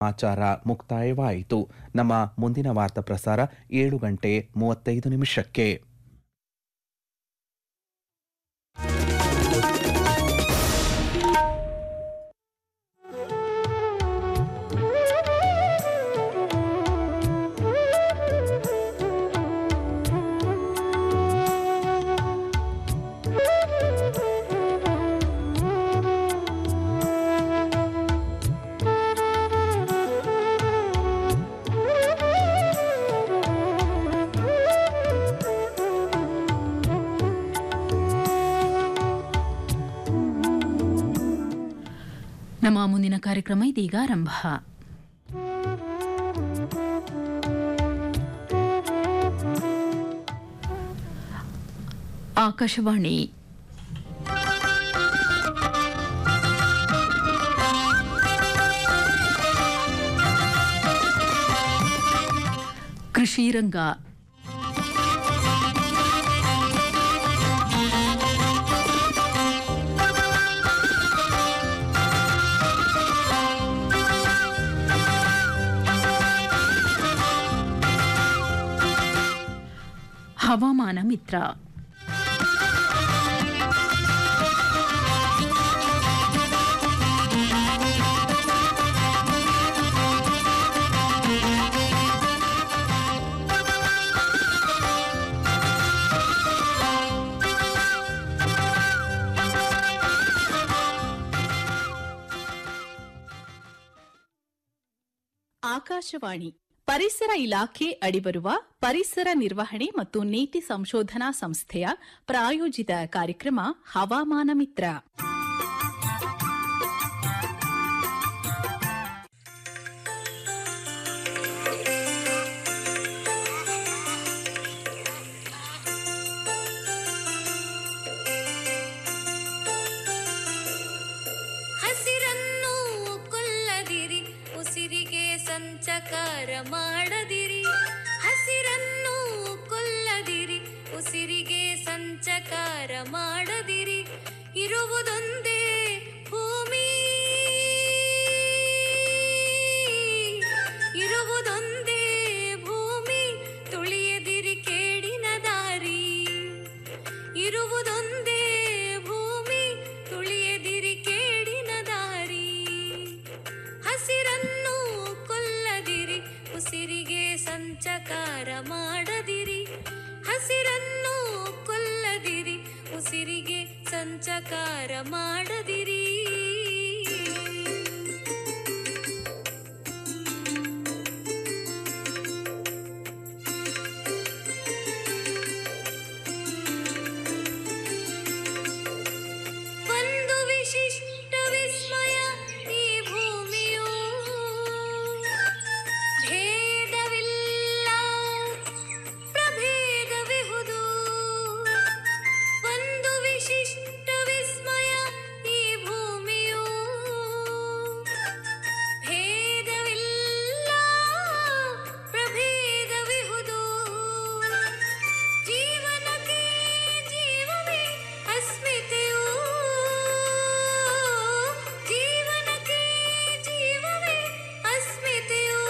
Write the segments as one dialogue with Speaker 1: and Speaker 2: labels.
Speaker 1: ಆಚಾರ ಮುಕ್ತಾಯವಾಯಿತು ನಮ್ಮ ಮುಂದಿನ ವಾರ್ತಾ ಪ್ರಸಾರ ಏಳು ಗಂಟೆ ಮೂವತ್ತೈದು ನಿಮಿಷಕ್ಕೆ
Speaker 2: ನಮ್ಮ ಮುಂದಿನ ಕಾರ್ಯಕ್ರಮ ಇದೀಗ ಆರಂಭ ಆಕಾಶವಾಣಿ ಕೃಷಿ ರಂಗ ಹವಾಮಾನ ಮಿತ್ರ
Speaker 3: ಆಕಾಶವಾಣಿ ಪರಿಸರ ಇಲಾಖೆ ಅಡಿಬರುವ ಪರಿಸರ ನಿರ್ವಹಣೆ ಮತ್ತು ನೀತಿ ಸಂಶೋಧನಾ ಸಂಸ್ಥೆಯ ಪ್ರಾಯೋಜಿತ ಕಾರ್ಯಕ್ರಮ ಹವಾಮಾನ ಮಿತ್ರ
Speaker 4: ಹಸಿರನ್ನು ಕೊಲ್ಲದಿರಿ ಉಸಿರಿಗೆ ಸಂಚಕಾರ ಮಾಡದಿರಿ ಹಸಿರನ್ನು ಕೊಲ್ಲದಿರಿ ಉಸಿರಿಗೆ ಸಂಚಕಾರ ಮಾಡದಿರಿ ಇರುವುದೊಂದೇ ಭೂಮಿ ಇರುವುದೊಂದೇ ಭೂಮಿ ತುಳಿಯದಿರಿ ಕೇಡಿನ ದಾರಿ ಇರುವುದೊಂದೇ ಭೂಮಿ ತುಳಿಯದಿರಿ ಕೇಡಿನ ದಾರಿ ಹಸಿರನ್ನು ಕೊಲ್ಲದಿರಿ ಉಸಿರಿಗೆ ಸಂಚಕಾರ ಮಾಡದಿರಿ ಹಸಿರನ್ನು ಕೊಲ್ಲದಿರಿ ಉಸಿರಿಗೆ ಸಂಚಕಾರ ಮಾಡದಿರಿ ಒಂದು ವಿಶಿಷ್ಟ ವಿಸ್ಮಯ ಈ ಭೂಮಿಯು ಭೇದವಿಲ್ಲ ಪ್ರಭೇದವಿಹುದು ಒಂದು ವಿಶಿಷ್ಟ ವಿಸ್ಮಯ ಈ ಭೂಮಿಯು ಭೇದವಿಲ್ಲ ಪ್ರಭೇದವಿಹುದು ಜೀವನಕ್ಕೆ ಜೀವವೇ ಅಸ್ಮಿತೆಯು ಜೀವನಕ್ಕೆ ಜೀವವೇ ಅಸ್ಮಿತೆಯು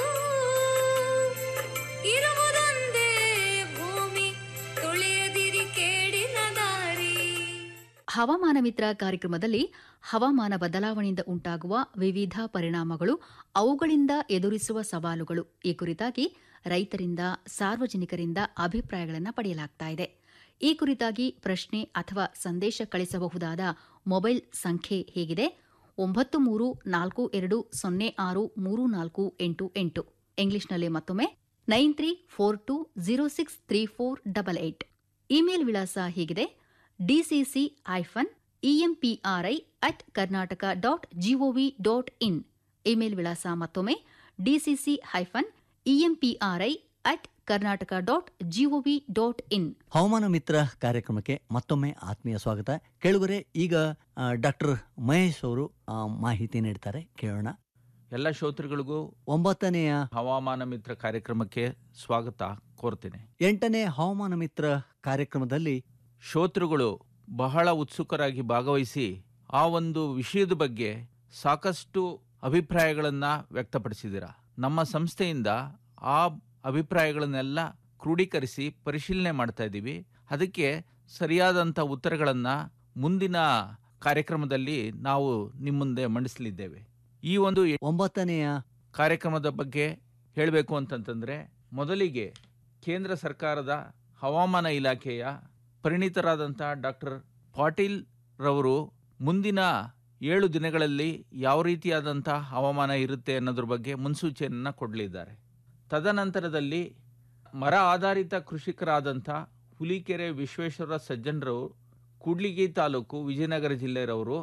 Speaker 4: ಇರುವುದೊಂದೇ ಭೂಮಿ ತುಳಿಯದಿರಿ ಕೇಡಿನ ದಾರಿ
Speaker 2: ಹವಾಮಾನ ಮಿತ್ರ ಕಾರ್ಯಕ್ರಮದಲ್ಲಿ ಹವಾಮಾನ ಬದಲಾವಣೆಯಿಂದ ಉಂಟಾಗುವ ವಿವಿಧ ಪರಿಣಾಮಗಳು ಅವುಗಳಿಂದ ಎದುರಿಸುವ ಸವಾಲುಗಳು ಈ ಕುರಿತಾಗಿ ರೈತರಿಂದ ಸಾರ್ವಜನಿಕರಿಂದ ಅಭಿಪ್ರಾಯಗಳನ್ನು ಪಡೆಯಲಾಗ್ತಾ ಇದೆ ಈ ಕುರಿತಾಗಿ ಪ್ರಶ್ನೆ ಅಥವಾ ಸಂದೇಶ ಕಳಿಸಬಹುದಾದ ಮೊಬೈಲ್ ಸಂಖ್ಯೆ ಹೇಗಿದೆ ಒಂಬತ್ತು ಮೂರು ನಾಲ್ಕು ಎರಡು ಸೊನ್ನೆ ಆರು ಮೂರು ನಾಲ್ಕು ಎಂಟು ಎಂಟು ಇಂಗ್ಲಿಷ್ನಲ್ಲಿ ಮತ್ತೊಮ್ಮೆ nine three four two zero six three four double eight email ವಿಳಾಸ ಹೀಗಿದೆ DCC hyphen EMPRI at Karnataka dot GOV in email ಇಮೇಲ್ ವಿಳಾಸ ಮತ್ತೊಮ್ಮೆ DCC hyphen EMPRI at Karnataka dot GOV in ಇನ್
Speaker 5: ಹವಾಮಾನ ಮಿತ್ರ ಕಾರ್ಯಕ್ರಮಕ್ಕೆ ಮತ್ತೊಮ್ಮೆ ಆತ್ಮೀಯ ಸ್ವಾಗತ ಕೇಳುಗರೆ ಈಗ ಡಾಕ್ಟರ್ ಮಹೇಶ್ ಅವರು ಆ, ಮಾಹಿತಿ ನೀಡ್ತಾರೆ ಕೇಳೋಣ
Speaker 6: ಎಲ್ಲ ಶ್ರೋತೃಗಳಿಗೂ
Speaker 5: ಒಂಬತ್ತನೆಯ
Speaker 6: ಹವಾಮಾನ ಮಿತ್ರ ಕಾರ್ಯಕ್ರಮಕ್ಕೆ ಸ್ವಾಗತ ಕೋರ್ತೇನೆ
Speaker 5: ಎಂಟನೇ ಹವಾಮಾನ ಮಿತ್ರ ಕಾರ್ಯಕ್ರಮದಲ್ಲಿ
Speaker 6: ಶ್ರೋತೃಗಳು ಬಹಳ ಉತ್ಸುಕರಾಗಿ ಭಾಗವಹಿಸಿ ಆ ಒಂದು ವಿಷಯದ ಬಗ್ಗೆ ಸಾಕಷ್ಟು ಅಭಿಪ್ರಾಯಗಳನ್ನು ವ್ಯಕ್ತಪಡಿಸಿದ್ದೀರಾ ನಮ್ಮ ಸಂಸ್ಥೆಯಿಂದ ಆ ಅಭಿಪ್ರಾಯಗಳನ್ನೆಲ್ಲ ಕ್ರೋಢೀಕರಿಸಿ ಪರಿಶೀಲನೆ ಮಾಡ್ತಾ ಇದ್ದೀವಿ ಅದಕ್ಕೆ ಸರಿಯಾದಂಥ ಉತ್ತರಗಳನ್ನು ಮುಂದಿನ ಕಾರ್ಯಕ್ರಮದಲ್ಲಿ ನಾವು ನಿಮ್ಮ ಮುಂದೆ ಮಂಡಿಸಲಿದ್ದೇವೆ ಈ ಒಂದು
Speaker 5: ಒಂಬತ್ತನೆಯ
Speaker 6: ಕಾರ್ಯಕ್ರಮದ ಬಗ್ಗೆ ಹೇಳಬೇಕು ಅಂತಂತಂದರೆ ಮೊದಲಿಗೆ ಕೇಂದ್ರ ಸರ್ಕಾರದ ಹವಾಮಾನ ಇಲಾಖೆಯ ಪರಿಣಿತರಾದಂಥ ಡಾಕ್ಟರ್ ಪಾಟೀಲ್ ರವರು ಮುಂದಿನ ಏಳು ದಿನಗಳಲ್ಲಿ ಯಾವ ರೀತಿಯಾದಂಥ ಹವಾಮಾನ ಇರುತ್ತೆ ಅನ್ನೋದ್ರ ಬಗ್ಗೆ ಮುನ್ಸೂಚನೆಯನ್ನು ಕೊಡಲಿದ್ದಾರೆ ತದನಂತರದಲ್ಲಿ ಮರ ಆಧಾರಿತ ಕೃಷಿಕರಾದಂಥ ಹುಲಿಕೆರೆ ವಿಶ್ವೇಶ್ವರ ಸಜ್ಜನರವರು ಕೂಡ್ಲಿಗಿ ತಾಲೂಕು ವಿಜಯನಗರ ಜಿಲ್ಲೆಯರವರು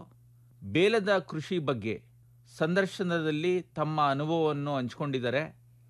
Speaker 6: ಬೇಲದ ಕೃಷಿ ಬಗ್ಗೆ ಸಂದರ್ಶನದಲ್ಲಿ ತಮ್ಮ ಅನುಭವವನ್ನು ಹಂಚಿಕೊಂಡಿದ್ದಾರೆ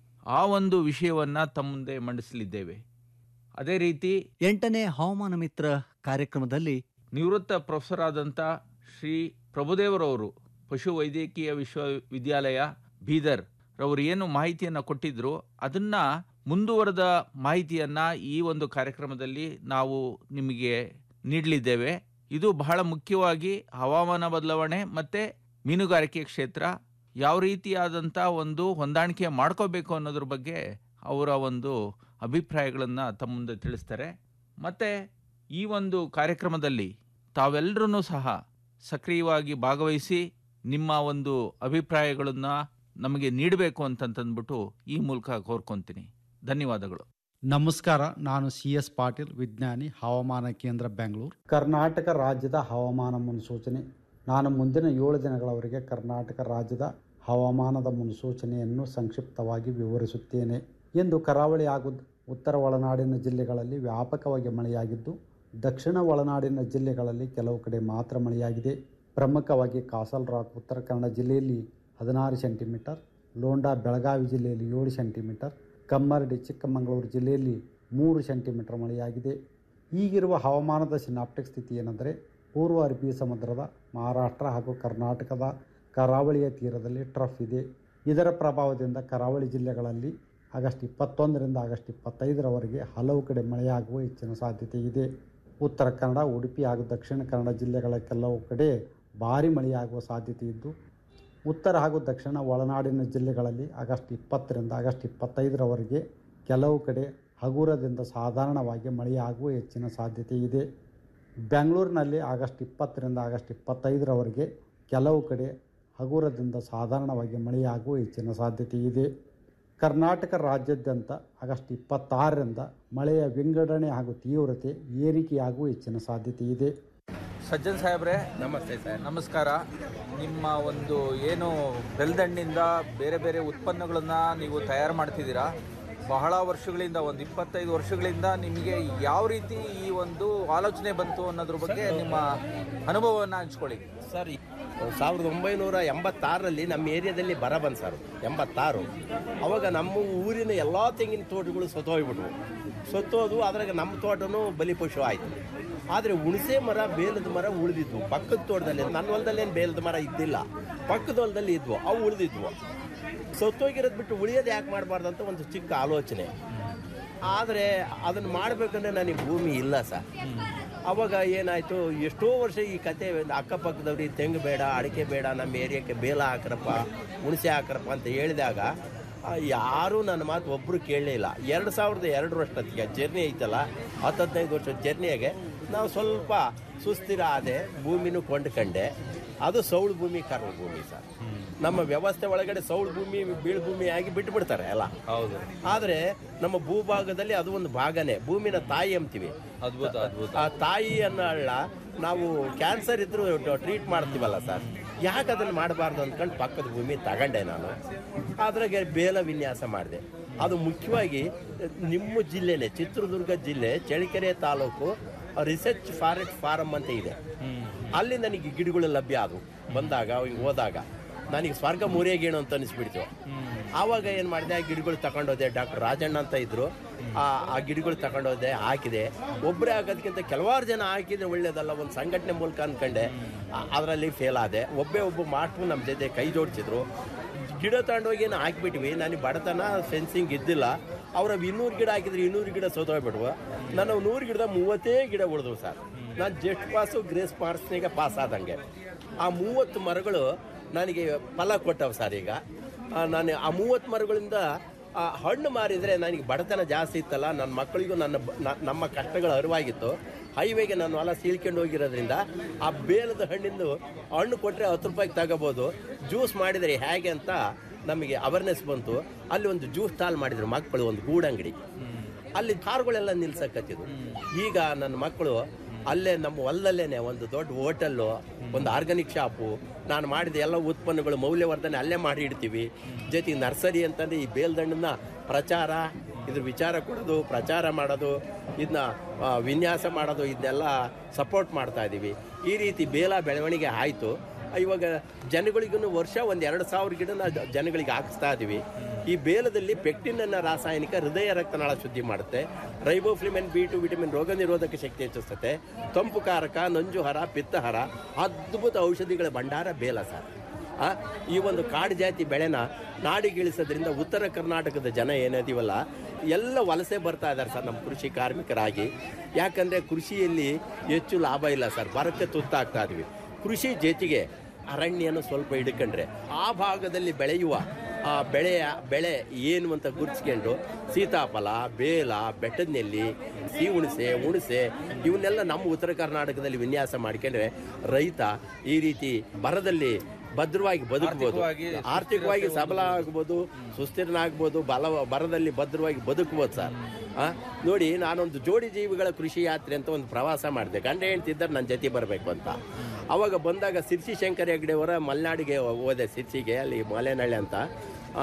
Speaker 6: ಆ ಒಂದು ವಿಷಯವನ್ನು ತಮ್ಮ ಮುಂದೆ ಮಂಡಿಸಲಿದ್ದೇವೆ ಅದೇ ರೀತಿ
Speaker 5: ಎಂಟನೇ ಹವಾಮಾನ ಮಿತ್ರ ಕಾರ್ಯಕ್ರಮದಲ್ಲಿ
Speaker 6: ನಿವೃತ್ತ ಪ್ರೊಫೆಸರ್ ಆದಂಥ ಶ್ರೀ ಪ್ರಭುದೇವರವರು ಪಶು ವೈದ್ಯಕೀಯ ವಿಶ್ವವಿದ್ಯಾಲಯ ಬೀದರ್ ರವರು ಏನು ಮಾಹಿತಿಯನ್ನು ಕೊಟ್ಟಿದ್ರು ಅದನ್ನ ಮುಂದುವರೆದ ಮಾಹಿತಿಯನ್ನ ಈ ಒಂದು ಕಾರ್ಯಕ್ರಮದಲ್ಲಿ ನಾವು ನಿಮಗೆ ನೀಡಲಿದ್ದೇವೆ ಇದು ಬಹಳ ಮುಖ್ಯವಾಗಿ ಹವಾಮಾನ ಬದಲಾವಣೆ ಮತ್ತೆ ಮೀನುಗಾರಿಕೆ ಕ್ಷೇತ್ರ ಯಾವ ರೀತಿಯಾದಂಥ ಒಂದು ಹೊಂದಾಣಿಕೆ ಮಾಡ್ಕೋಬೇಕು ಅನ್ನೋದ್ರ ಬಗ್ಗೆ ಅವರ ಒಂದು ಅಭಿಪ್ರಾಯಗಳನ್ನು ತಮ್ಮ ಮುಂದೆ ತಿಳಿಸ್ತಾರೆ ಮತ್ತು ಈ ಒಂದು ಕಾರ್ಯಕ್ರಮದಲ್ಲಿ ತಾವೆಲ್ಲರೂ ಸಹ ಸಕ್ರಿಯವಾಗಿ ಭಾಗವಹಿಸಿ ನಿಮ್ಮ ಒಂದು ಅಭಿಪ್ರಾಯಗಳನ್ನು ನಮಗೆ ನೀಡಬೇಕು ಅಂತಂತಂದ್ಬಿಟ್ಟು ಈ ಮೂಲಕ ಕೋರ್ಕೊಂತೀನಿ ಧನ್ಯವಾದಗಳು
Speaker 7: ನಮಸ್ಕಾರ ನಾನು ಸಿ ಎಸ್ ಪಾಟೀಲ್ ವಿಜ್ಞಾನಿ ಹವಾಮಾನ ಕೇಂದ್ರ ಬೆಂಗಳೂರು
Speaker 8: ಕರ್ನಾಟಕ ರಾಜ್ಯದ ಹವಾಮಾನ ಮುನ್ಸೂಚನೆ ನಾನು ಮುಂದಿನ ಏಳು ದಿನಗಳವರೆಗೆ ಕರ್ನಾಟಕ ರಾಜ್ಯದ ಹವಾಮಾನದ ಮುನ್ಸೂಚನೆಯನ್ನು ಸಂಕ್ಷಿಪ್ತವಾಗಿ ವಿವರಿಸುತ್ತೇನೆ ಎಂದು ಕರಾವಳಿ ಹಾಗೂ ಉತ್ತರ ಒಳನಾಡಿನ ಜಿಲ್ಲೆಗಳಲ್ಲಿ ವ್ಯಾಪಕವಾಗಿ ಮಳೆಯಾಗಿದ್ದು ದಕ್ಷಿಣ ಒಳನಾಡಿನ ಜಿಲ್ಲೆಗಳಲ್ಲಿ ಕೆಲವು ಕಡೆ ಮಾತ್ರ ಮಳೆಯಾಗಿದೆ ಪ್ರಮುಖವಾಗಿ ಕಾಸಲ್ ರಾಕ್ ಉತ್ತರ ಕನ್ನಡ ಜಿಲ್ಲೆಯಲ್ಲಿ ಹದಿನಾರು ಸೆಂಟಿಮೀಟರ್ ಲೋಂಡಾ ಬೆಳಗಾವಿ ಜಿಲ್ಲೆಯಲ್ಲಿ ಏಳು ಸೆಂಟಿಮೀಟರ್ ಕಮ್ಮರಡಿ ಚಿಕ್ಕಮಗಳೂರು ಜಿಲ್ಲೆಯಲ್ಲಿ ಮೂರು ಸೆಂಟಿಮೀಟರ್ ಮಳೆಯಾಗಿದೆ ಈಗಿರುವ ಹವಾಮಾನದ ಸಿನಾಪ್ಟಿಕ್ ಸ್ಥಿತಿ ಏನೆಂದರೆ ಪೂರ್ವ ಅರಬ್ಬಿ ಸಮುದ್ರದ ಮಹಾರಾಷ್ಟ್ರ ಹಾಗೂ ಕರ್ನಾಟಕದ ಕರಾವಳಿಯ ತೀರದಲ್ಲಿ ಟ್ರಫ್ ಇದೆ ಇದರ ಪ್ರಭಾವದಿಂದ ಕರಾವಳಿ ಜಿಲ್ಲೆಗಳಲ್ಲಿ ಆಗಸ್ಟ್ ಇಪ್ಪತ್ತೊಂದರಿಂದ ಆಗಸ್ಟ್ ಇಪ್ಪತ್ತೈದರವರೆಗೆ ಹಲವು ಕಡೆ ಮಳೆಯಾಗುವ ಹೆಚ್ಚಿನ ಸಾಧ್ಯತೆ ಇದೆ ಉತ್ತರ ಕನ್ನಡ ಉಡುಪಿ ಹಾಗೂ ದಕ್ಷಿಣ ಕನ್ನಡ ಜಿಲ್ಲೆಗಳ ಕೆಲವು ಕಡೆ ಭಾರಿ ಮಳೆಯಾಗುವ ಸಾಧ್ಯತೆ ಇದ್ದು ಉತ್ತರ ಹಾಗೂ ದಕ್ಷಿಣ ಒಳನಾಡಿನ ಜಿಲ್ಲೆಗಳಲ್ಲಿ ಆಗಸ್ಟ್ ಇಪ್ಪತ್ತರಿಂದ ಆಗಸ್ಟ್ ಇಪ್ಪತ್ತೈದರವರೆಗೆ ಕೆಲವು ಕಡೆ ಹಗುರದಿಂದ ಸಾಧಾರಣವಾಗಿ ಮಳೆಯಾಗುವ ಹೆಚ್ಚಿನ ಸಾಧ್ಯತೆ ಇದೆ ಬೆಂಗಳೂರಿನಲ್ಲಿ ಆಗಸ್ಟ್ ಇಪ್ಪತ್ತರಿಂದ ಆಗಸ್ಟ್ ಇಪ್ಪತ್ತೈದರವರೆಗೆ ಕೆಲವು ಕಡೆ ಹಗುರದಿಂದ ಸಾಧಾರಣವಾಗಿ ಮಳೆಯಾಗುವ ಹೆಚ್ಚಿನ ಸಾಧ್ಯತೆ ಇದೆ ಕರ್ನಾಟಕ ರಾಜ್ಯಾದ್ಯಂತ ಆಗಸ್ಟ್ ಇಪ್ಪತ್ತಾರರಿಂದ ಮಳೆಯ ವಿಂಗಡಣೆ ಹಾಗೂ ತೀವ್ರತೆ ಏರಿಕೆಯಾಗುವ ಹೆಚ್ಚಿನ ಸಾಧ್ಯತೆ ಇದೆ
Speaker 6: ಸಜ್ಜನ್ ಸಾಹೇಬ್ರೆ
Speaker 9: ನಮಸ್ತೆ ಸರ್
Speaker 6: ನಮಸ್ಕಾರ ನಿಮ್ಮ ಒಂದು ಏನು ಬೆಲ್ದಣ್ಣಿಂದ ಬೇರೆ ಬೇರೆ ಉತ್ಪನ್ನಗಳನ್ನು ನೀವು ತಯಾರು ಮಾಡ್ತಿದ್ದೀರಾ ಬಹಳ ವರ್ಷಗಳಿಂದ ಒಂದು ಇಪ್ಪತ್ತೈದು ವರ್ಷಗಳಿಂದ ನಿಮಗೆ ಯಾವ ರೀತಿ ಈ ಒಂದು ಆಲೋಚನೆ ಬಂತು ಅನ್ನೋದ್ರ ಬಗ್ಗೆ ನಿಮ್ಮ ಅನುಭವವನ್ನು ಹಂಚ್ಕೊಳ್ಳಿ
Speaker 9: ಸರ್ ಸಾವಿರದ ಒಂಬೈನೂರ ಎಂಬತ್ತಾರರಲ್ಲಿ ನಮ್ಮ ಏರಿಯಾದಲ್ಲಿ ಬರ ಬಂತು ಸರ್ ಎಂಬತ್ತಾರು ಅವಾಗ ನಮ್ಮ ಊರಿನ ಎಲ್ಲ ತೆಂಗಿನ ತೋಟಗಳು ಸತ್ತೋಗ್ಬಿಟ್ವು ಸತ್ತೋದು ಅದ್ರಾಗ ನಮ್ಮ ತೋಟನೂ ಬಲಿಪಶು ಆಯಿತು ಆದರೆ ಹುಣಸೆ ಮರ ಬೇಲದ ಮರ ಉಳಿದಿದ್ವು ಪಕ್ಕದ ತೋಟದಲ್ಲಿ ನನ್ನ ಹೊಲದಲ್ಲೇನು ಬೇಲದ ಮರ ಇದ್ದಿಲ್ಲ ಪಕ್ಕದ ಹೊಲದಲ್ಲಿ ಇದ್ವು ಅವು ಉಳಿದಿದ್ವು ಸತ್ತೋಗಿರೋದು ಬಿಟ್ಟು ಉಳಿಯೋದು ಯಾಕೆ ಮಾಡಬಾರ್ದು ಅಂತ ಒಂದು ಚಿಕ್ಕ ಆಲೋಚನೆ ಆದರೆ ಅದನ್ನು ಮಾಡಬೇಕಂದ್ರೆ ನನಗೆ ಭೂಮಿ ಇಲ್ಲ ಸರ್ ಅವಾಗ ಏನಾಯಿತು ಎಷ್ಟೋ ವರ್ಷ ಈ ಕತೆ ಅಕ್ಕಪಕ್ಕದವ್ರಿಗೆ ತೆಂಗು ಬೇಡ ಅಡಿಕೆ ಬೇಡ ನಮ್ಮ ಏರಿಯಾಕ್ಕೆ ಬೇಲ ಹಾಕ್ರಪ್ಪ ಹುಣಸೆ ಹಾಕ್ರಪ್ಪ ಅಂತ ಹೇಳಿದಾಗ ಆ, ಯಾರೂ ನನ್ನ ಮಾತು ಒಬ್ಬರು ಕೇಳಲೇ ಇಲ್ಲ ಎರಡು ಸಾವಿರದ ಎರಡರಷ್ಟೊತ್ತಿಗೆ ಜರ್ನಿ ಐತಲ್ಲ ಹತ್ತು ಹದಿನೈದು ವರ್ಷದ ಜರ್ನಿಯಾಗೆ ನಾವು ಸ್ವಲ್ಪ ಸುಸ್ಥಿರ ಆದೆ ಭೂಮಿನೂ ಕೊಂಡ್ಕಂಡೆ ಅದು ಸೌಳು ಭೂಮಿ ಕರ್ಮ ಭೂಮಿ ಸರ್ ನಮ್ಮ ವ್ಯವಸ್ಥೆ ಒಳಗಡೆ ಸೌಳು ಭೂಮಿ ಬೀಳು ಭೂಮಿ ಆಗಿ ಬಿಟ್ಬಿಡ್ತಾರೆ ಎಲ್ಲ
Speaker 6: ಹೌದು
Speaker 9: ಆದರೆ ನಮ್ಮ ಭೂಭಾಗದಲ್ಲಿ ಅದು ಒಂದು ಭಾಗನೇ ಭೂಮಿನ ತಾಯಿ ಅಂತೀವಿ
Speaker 6: ಅದ್ಭುತ ಅದ್ಭುತ
Speaker 9: ಆ ತಾಯಿ ಅನ್ನೋ ಹಳ್ಳ ನಾವು ಕ್ಯಾನ್ಸರ್ ಇದ್ರು ಟ್ರೀಟ್ ಮಾಡ್ತೀವಲ್ಲ ಸರ್ ಯಾಕೆ ಅದನ್ನು ಮಾಡಬಾರ್ದು ಅಂದ್ಕೊಂಡು ಪಕ್ಕದ ಭೂಮಿ ತಗೊಂಡೆ ನಾನು ಅದ್ರಾಗೆ ಬೇಲ ವಿನ್ಯಾಸ ಮಾಡಿದೆ ಅದು ಮುಖ್ಯವಾಗಿ ನಿಮ್ಮ ಜಿಲ್ಲೆನೇ ಚಿತ್ರದುರ್ಗ ಜಿಲ್ಲೆ Challakere taluk research forest farm ಅಂತ ಇದೆ ಅಲ್ಲಿ ನನಗೆ ಗಿಡಗಳು ಲಭ್ಯ ಆದವು ಬಂದಾಗ ಹಿಂಗ್ ಹೋದಾಗ ನನಗೆ ಸ್ವರ್ಗ ಮೂರೇಗೇಣು ಅಂತ ಅನಿಸ್ಬಿಡ್ತು ಆವಾಗ ಏನು ಮಾಡಿದೆ ಆ ಗಿಡಗಳು ತಗೊಂಡೋದೆ ಡಾಕ್ಟರ್ ರಾಜಣ್ಣ ಅಂತ ಇದ್ರು ಆ ಆ ಗಿಡಗಳು ತಗೊಂಡೋದೆ ಹಾಕಿದೆ ಒಬ್ಬರೇ ಆಗೋದಕ್ಕಿಂತ ಕೆಲವಾರು ಜನ ಹಾಕಿದ್ರೆ ಒಳ್ಳೇದಲ್ಲ ಒಂದು ಸಂಘಟನೆ ಮೂಲಕ ಅನ್ಕೊಂಡೆ ಅದರಲ್ಲಿ ಫೇಲ್ ಆದೆ ಒಬ್ಬೇ ಒಬ್ಬ ಮಾಸ್ಟ್ರು ನಮ್ಮ ಜೊತೆ ಕೈ ಜೋಡಿಸಿದ್ರು ಗಿಡ ತಗೊಂಡೋಗಿ ಏನು ಹಾಕ್ಬಿಟ್ವಿ ನನಗೆ ಬಡತನ ಫೆನ್ಸಿಂಗ್ ಇದ್ದಿಲ್ಲ ಅವ್ರ ಇನ್ನೂರು ಗಿಡ ಹಾಕಿದ್ರೆ ಇನ್ನೂರು ಗಿಡ ಸೋತೋಗ್ಬಿಟ್ವು ನಾನು ನೂರು ಗಿಡದ ಮೂವತ್ತೇ ಗಿಡ ಉಳಿದ್ವು ಸರ್ ನಾನು ಜಸ್ಟ್ ಪಾಸು ಗ್ರೇಸ್ ಮಾರ್ಕ್ಸ್ನಾಗ ಪಾಸ್ ಆದಂಗೆ ಆ ಮೂವತ್ತು ಮರಗಳು ನನಗೆ ಫಲ ಕೊಟ್ಟವು ಸರ್ ಈಗ ಆ, ನಾನು ಆ ಮೂವತ್ತು ಮರಗಳಿಂದ ಆ ಹಣ್ಣು ಮಾರಿದರೆ ನನಗೆ ಬಡತನ ಜಾಸ್ತಿ ಇತ್ತಲ್ಲ ನನ್ನ ಮಕ್ಕಳಿಗೂ ನನ್ನ ಬ- ನ- ನಮ್ಮ ಕಷ್ಟಗಳು ಅರಿವಾಗಿತ್ತು ಹೈವೇಗೆ ನಾನು ಹೊಲ ಸೀಳ್ಕೊಂಡು ಹೋಗಿರೋದ್ರಿಂದ ಆ ಬೇಲದ ಹಣ್ಣಿಂದು ಹಣ್ಣು ಕೊಟ್ಟರೆ ಹತ್ತು ರೂಪಾಯಿಗೆ ತಗೋಬೋದು ಜ್ಯೂಸ್ ಮಾಡಿದರೆ ಹೇಗೆ ಅಂತ ನಮಗೆ ಅವೇರ್ನೆಸ್ ಬಂತು ಅಲ್ಲಿ ಒಂದು ಜ್ಯೂಸ್ ಸ್ಟಾಲ್ ಮಾಡಿದ್ರು ಮಕ್ಕಳು ಒಂದು ಗೂಡಂಗಡಿ ಅಲ್ಲಿ ಕಾರುಗಳೆಲ್ಲ ನಿಲ್ಸಕತ್ತಿದ್ವು ಈಗ ನನ್ನ ಮಕ್ಕಳು ಅಲ್ಲೇ ನಮ್ಮ ಹೊಲದಲ್ಲೇನೆ ಒಂದು ದೊಡ್ಡ ಹೋಟೆಲ್ಲು ಒಂದು ಆರ್ಗಾನಿಕ್ ಶಾಪು ನಾನು ಮಾಡಿದ ಎಲ್ಲ ಉತ್ಪನ್ನಗಳು ಮೌಲ್ಯವರ್ಧನೆ ಅಲ್ಲೇ ಮಾಡಿ ಇಡ್ತೀವಿ ಜೊತೆಗೆ ನರ್ಸರಿ ಅಂತಂದ್ರೆ ಈ ಬೇಲ್ದಣ್ಣನ ಪ್ರಚಾರ ಇದ್ರ ವಿಚಾರ ಕೊಡೋದು ಪ್ರಚಾರ ಮಾಡೋದು ಇದನ್ನ ವಿನ್ಯಾಸ ಮಾಡೋದು ಇದನ್ನೆಲ್ಲ ಸಪೋರ್ಟ್ ಮಾಡ್ತಾ ಇದ್ದೀವಿ ಈ ರೀತಿ ಬೇಲ ಬೆಳವಣಿಗೆ ಆಯಿತು ಇವಾಗ ಜನಗಳಿಗೂ ವರ್ಷ ಒಂದು ಎರಡು ಸಾವಿರ ಗಿಡನ ಜ- ಜನಗಳಿಗೆ ಹಾಕಿಸ್ತಾ ಇದ್ದೀವಿ ಈ ಬೇಲದಲ್ಲಿ ಪೆಕ್ಟಿನ್ ಅನ್ನೋ ರಾಸಾಯನಿಕ ಹೃದಯ ರಕ್ತನಾಳ ಶುದ್ಧಿ ಮಾಡುತ್ತೆ ರೈಬೋಫ್ಲಿಮೆನ್ ಬಿ ಟು ವಿಟಮಿನ್ ರೋಗ ನಿರೋಧಕ ಶಕ್ತಿ ಹೆಚ್ಚಿಸುತ್ತೆ ತಂಪು ಕಾರಕ ನಂಜುಹರ ಪಿತ್ತಹರ ಅದ್ಭುತ ಔಷಧಿಗಳ ಭಂಡಾರ ಬೇಲ ಸರ್ ಆ, ಈ ಒಂದು ಕಾಡು ಜಾತಿ ಬೆಳೆನ ನಾಡಿಗಿಳಿಸೋದ್ರಿಂದ ಉತ್ತರ ಕರ್ನಾಟಕದ ಜನ ಏನಿದೀವಲ್ಲ ಎಲ್ಲ ವಲಸೆ ಬರ್ತಾ ಇದ್ದಾರೆ ಸರ್ ನಮ್ಮ ಕೃಷಿ ಕಾರ್ಮಿಕರಾಗಿ ಯಾಕಂದರೆ ಕೃಷಿಯಲ್ಲಿ ಹೆಚ್ಚು ಲಾಭ ಇಲ್ಲ ಸರ್ ಬರಕ್ಕೆ ತುತ್ತಾಗ್ತಾ ಇದ್ವಿ ಕೃಷಿ ಜೊತೆಗೆ ಅರಣ್ಯನ ಸ್ವಲ್ಪ ಹಿಡ್ಕೊಂಡ್ರೆ ಆ ಭಾಗದಲ್ಲಿ ಬೆಳೆಯುವ ಆ ಬೆಳೆಯ ಬೆಳೆ ಏನು ಅಂತ ಗುರುತಿಸ್ಕೊಂಡು ಸೀತಾಫಲ ಬೇಲ ಬೆಟ್ಟದ ನೆಲ್ಲಿ ಸಿಹಿ ಹುಣಸೆ ಹುಣಸೆ ಇವನ್ನೆಲ್ಲ ನಮ್ಮ ಉತ್ತರ ಕರ್ನಾಟಕದಲ್ಲಿ ವಿನ್ಯಾಸ ಮಾಡ್ಕೊಂಡ್ರೆ ರೈತ ಈ ರೀತಿ ಬರದಲ್ಲಿ ಭದ್ರವಾಗಿ ಬದುಕಬಹುದು
Speaker 6: ಆರ್ಥಿಕವಾಗಿ
Speaker 9: ಆರ್ಥಿಕವಾಗಿ ಸಬಲ ಆಗ್ಬೋದು ಸುಸ್ಥಿರನಾಗ್ಬೋದು ಬಲ ಬರದಲ್ಲಿ ಭದ್ರವಾಗಿ ಬದುಕಬಹುದು ಸರ್ ಆ, ನೋಡಿ ನಾನೊಂದು ಜೋಡಿ ಜೀವಿಗಳ ಕೃಷಿ ಯಾತ್ರೆ ಅಂತ ಒಂದು ಪ್ರವಾಸ ಮಾಡಿದೆ ಗಂಡ ಹೇಳ್ತಿದ್ದಾರೆ ನನ್ನ ಜೊತೆ ಬರಬೇಕು ಅಂತ ಅವಾಗ ಬಂದಾಗ ಸಿರ್ಸಿ ಶಂಕರ ಹೆಗ್ಡೆ ಅವರ ಮಲೆನಾಡಿಗೆ ಹೋದೆ ಸಿರ್ಸಿಗೆ ಅಲ್ಲಿ ಮಲೆನಳ್ಳಿ ಅಂತ ಆ,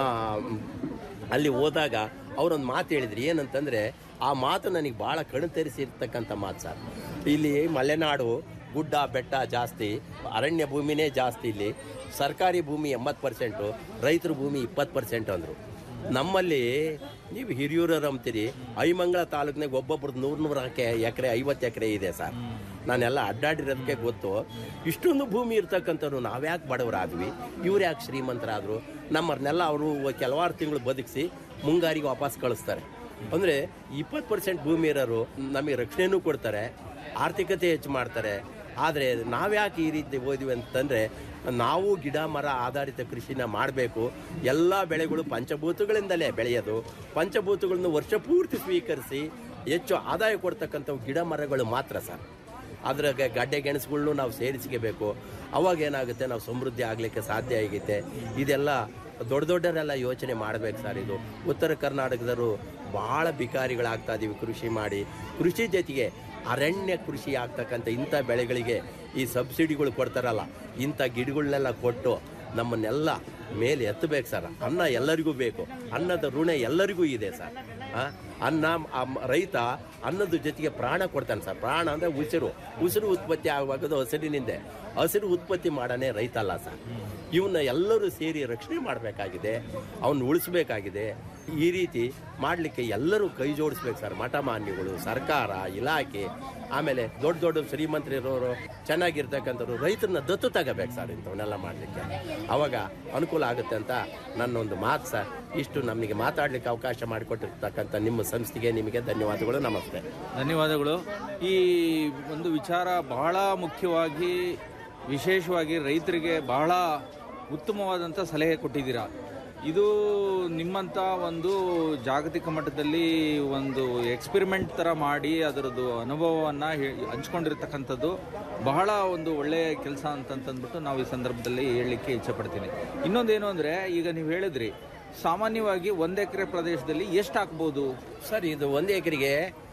Speaker 9: ಅಲ್ಲಿ ಹೋದಾಗ ಅವರೊಂದು ಮಾತು ಹೇಳಿದ್ರು ಏನಂತಂದರೆ ಆ ಮಾತು ನನಗೆ ಭಾಳ ಕಣ್ಣು ತೆರೆಸಿರ್ತಕ್ಕಂಥ ಮಾತು ಸರ್ ಇಲ್ಲಿ ಮಲೆನಾಡು ಗುಡ್ಡ ಬೆಟ್ಟ ಜಾಸ್ತಿ ಅರಣ್ಯ ಭೂಮಿನೇ ಜಾಸ್ತಿ ಇಲ್ಲಿ ಸರ್ಕಾರಿ ಭೂಮಿ ಎಂಬತ್ತು ಪರ್ಸೆಂಟು ರೈತರ ಭೂಮಿ ಇಪ್ಪತ್ತು ಪರ್ಸೆಂಟ್ ಅಂದರು ನಮ್ಮಲ್ಲಿ ನೀವು ಹಿರಿಯೂರರು ಅಂತೀರಿ ಐಮಂಗಳ ತಾಲೂಕಿನಾಗ ಒಬ್ಬೊಬ್ರದ್ದು ನೂರು ನೂರು ಎಕರೆ ಐವತ್ತು ಎಕರೆ ಇದೆ ಸರ್ ನಾನೆಲ್ಲ ಅಡ್ಡಾಡಿರೋದಕ್ಕೆ ಗೊತ್ತು ಇಷ್ಟೊಂದು ಭೂಮಿ ಇರ್ತಕ್ಕಂಥವ್ರು ನಾವ್ಯಾಕೆ ಬಡವರಾದ್ವಿ ಇವ್ರು ಯಾಕೆ ಶ್ರೀಮಂತರಾದರು ನಮ್ಮನ್ನೆಲ್ಲ ಅವರು ಕೆಲವಾರು ತಿಂಗಳು ಬದುಕಿಸಿ ಮುಂಗಾರಿಗೆ ವಾಪಸ್ ಕಳಿಸ್ತಾರೆ ಅಂದರೆ ಇಪ್ಪತ್ತು ಪರ್ಸೆಂಟ್ ಭೂಮಿ ಇರೋರು ನಮಗೆ ರಕ್ಷಣೆನೂ ಕೊಡ್ತಾರೆ ಆರ್ಥಿಕತೆ ಹೆಚ್ಚು ಮಾಡ್ತಾರೆ ಆದರೆ ನಾವ್ಯಾಕೆ ಈ ರೀತಿ ಓದಿವಿ ಅಂತಂದರೆ ನಾವು ಗಿಡ ಮರ ಆಧಾರಿತ ಕೃಷಿನ ಮಾಡಬೇಕು ಎಲ್ಲ ಬೆಳೆಗಳು ಪಂಚಭೂತಗಳಿಂದಲೇ ಬೆಳೆಯೋದು ಪಂಚಭೂತಗಳನ್ನು ವರ್ಷ ಪೂರ್ತಿ ಸ್ವೀಕರಿಸಿ ಹೆಚ್ಚು ಆದಾಯ ಕೊಡ್ತಕ್ಕಂಥವು ಗಿಡ ಮರಗಳು ಮಾತ್ರ ಸರ್ ಅದ್ರಾಗ ಗಡ್ಡೆ ಗೆಣಸುಗಳ್ನು ನಾವು ಸೇರಿಸ್ಕೋಬೇಕು ಅವಾಗ ಏನಾಗುತ್ತೆ ನಾವು ಸಮೃದ್ಧಿ ಆಗಲಿಕ್ಕೆ ಸಾಧ್ಯ ಆಗೈತೆ ಇದೆಲ್ಲ ದೊಡ್ಡ ದೊಡ್ಡರೆಲ್ಲ ಯೋಚನೆ ಮಾಡಬೇಕು ಸರ್ ಇದು ಉತ್ತರ ಕರ್ನಾಟಕದವರು ಭಾಳ ಬಿಕಾರಿಗಳಾಗ್ತಾ ಇದೀವಿ ಕೃಷಿ ಮಾಡಿ ಕೃಷಿ ಜೊತೆಗೆ ಅರಣ್ಯ ಕೃಷಿ ಆಗ್ತಕ್ಕಂಥ ಇಂಥ ಬೆಳೆಗಳಿಗೆ ಈ ಸಬ್ಸಿಡಿಗಳು ಕೊಡ್ತಾರಲ್ಲ ಇಂಥ ಗಿಡಗಳನ್ನೆಲ್ಲ ಕೊಟ್ಟು ನಮ್ಮನ್ನೆಲ್ಲ ಮೇಲೆ ಎತ್ತಬೇಕು ಸರ್ ಅನ್ನ ಎಲ್ಲರಿಗೂ ಬೇಕು ಅನ್ನದ ಋಣ ಎಲ್ಲರಿಗೂ ಇದೆ ಸರ್ ಆ, ಅನ್ನ ಆ ಮ- ರೈತ ಅನ್ನದ ಜೊತೆಗೆ ಪ್ರಾಣ ಕೊಡ್ತಾನೆ ಸರ್ ಪ್ರಾಣ ಅಂದರೆ ಉಸಿರು ಉಸಿರು ಉತ್ಪತ್ತಿ ಆಗುವಾಗದು ಹಸಿರಿನಿಂದೆ ಹಸಿರು ಉತ್ಪತ್ತಿ ಮಾಡನೇ ರೈತ ಅಲ್ಲ ಸರ್ ಇವನ್ನ ಎಲ್ಲರೂ ಸೇರಿ ರಕ್ಷಣೆ ಮಾಡಬೇಕಾಗಿದೆ ಅವನ್ನ ಉಳಿಸ್ಬೇಕಾಗಿದೆ ಈ ರೀತಿ ಮಾಡಲಿಕ್ಕೆ ಎಲ್ಲರೂ ಕೈ ಜೋಡಿಸ್ಬೇಕು ಸರ್ ಮಠ ಮಾನ್ಯಗಳು ಸರ್ಕಾರ ಇಲಾಖೆ ಆಮೇಲೆ ದೊಡ್ಡ ದೊಡ್ಡ ಶ್ರೀಮಂತರಿರೋರು ಚೆನ್ನಾಗಿರ್ತಕ್ಕಂಥವ್ರು ರೈತರನ್ನ ದತ್ತು ತಗೋಬೇಕು ಸರ್ ಇಂಥವನ್ನೆಲ್ಲ ಮಾಡಲಿಕ್ಕೆ ಅವಾಗ ಅನುಕೂಲ ಆಗುತ್ತೆ ಅಂತ ನನ್ನೊಂದು ಮಾತು ಸರ್ ಇಷ್ಟು ನಮಗೆ ಮಾತಾಡಲಿಕ್ಕೆ ಅವಕಾಶ ಮಾಡಿಕೊಟ್ಟಿರ್ತಕ್ಕಂಥ ನಿಮ್ಮ ಸಂಸ್ಥೆಗೆ ನಿಮಗೆ ಧನ್ಯವಾದಗಳು ನಮಸ್ತೆ
Speaker 6: ಧನ್ಯವಾದಗಳು ಈ ಒಂದು ವಿಚಾರ ಬಹಳ ಮುಖ್ಯವಾಗಿ ವಿಶೇಷವಾಗಿ ರೈತರಿಗೆ ಬಹಳ ಉತ್ತಮವಾದಂಥ ಸಲಹೆ ಕೊಟ್ಟಿದ್ದೀರಾ ಇದು ನಿಮ್ಮಂಥ ಒಂದು ಜಾಗತಿಕ ಮಟ್ಟದಲ್ಲಿ ಒಂದು ಎಕ್ಸ್ಪೆರಿಮೆಂಟ್ ಥರ ಮಾಡಿ ಅದರದ್ದು ಅನುಭವವನ್ನು ಹಂಚ್ಕೊಂಡಿರ್ತಕ್ಕಂಥದ್ದು ಬಹಳ ಒಂದು ಒಳ್ಳೆಯ ಕೆಲಸ ಅಂತಂತಂದ್ಬಿಟ್ಟು ನಾವು ಈ ಸಂದರ್ಭದಲ್ಲಿ ಹೇಳಲಿಕ್ಕೆ ಇಚ್ಛೆಪಡ್ತೀನಿ ಇನ್ನೊಂದೇನು ಅಂದರೆ ಈಗ ನೀವು ಹೇಳಿದ್ರಿ ಸಾಮಾನ್ಯವಾಗಿ ಒಂದು ಎಕರೆ ಪ್ರದೇಶದಲ್ಲಿ ಎಷ್ಟು ಹಾಕ್ಬೋದು
Speaker 9: ಸರ್ ಇದು ಒಂದು ಎಕರೆಗೆ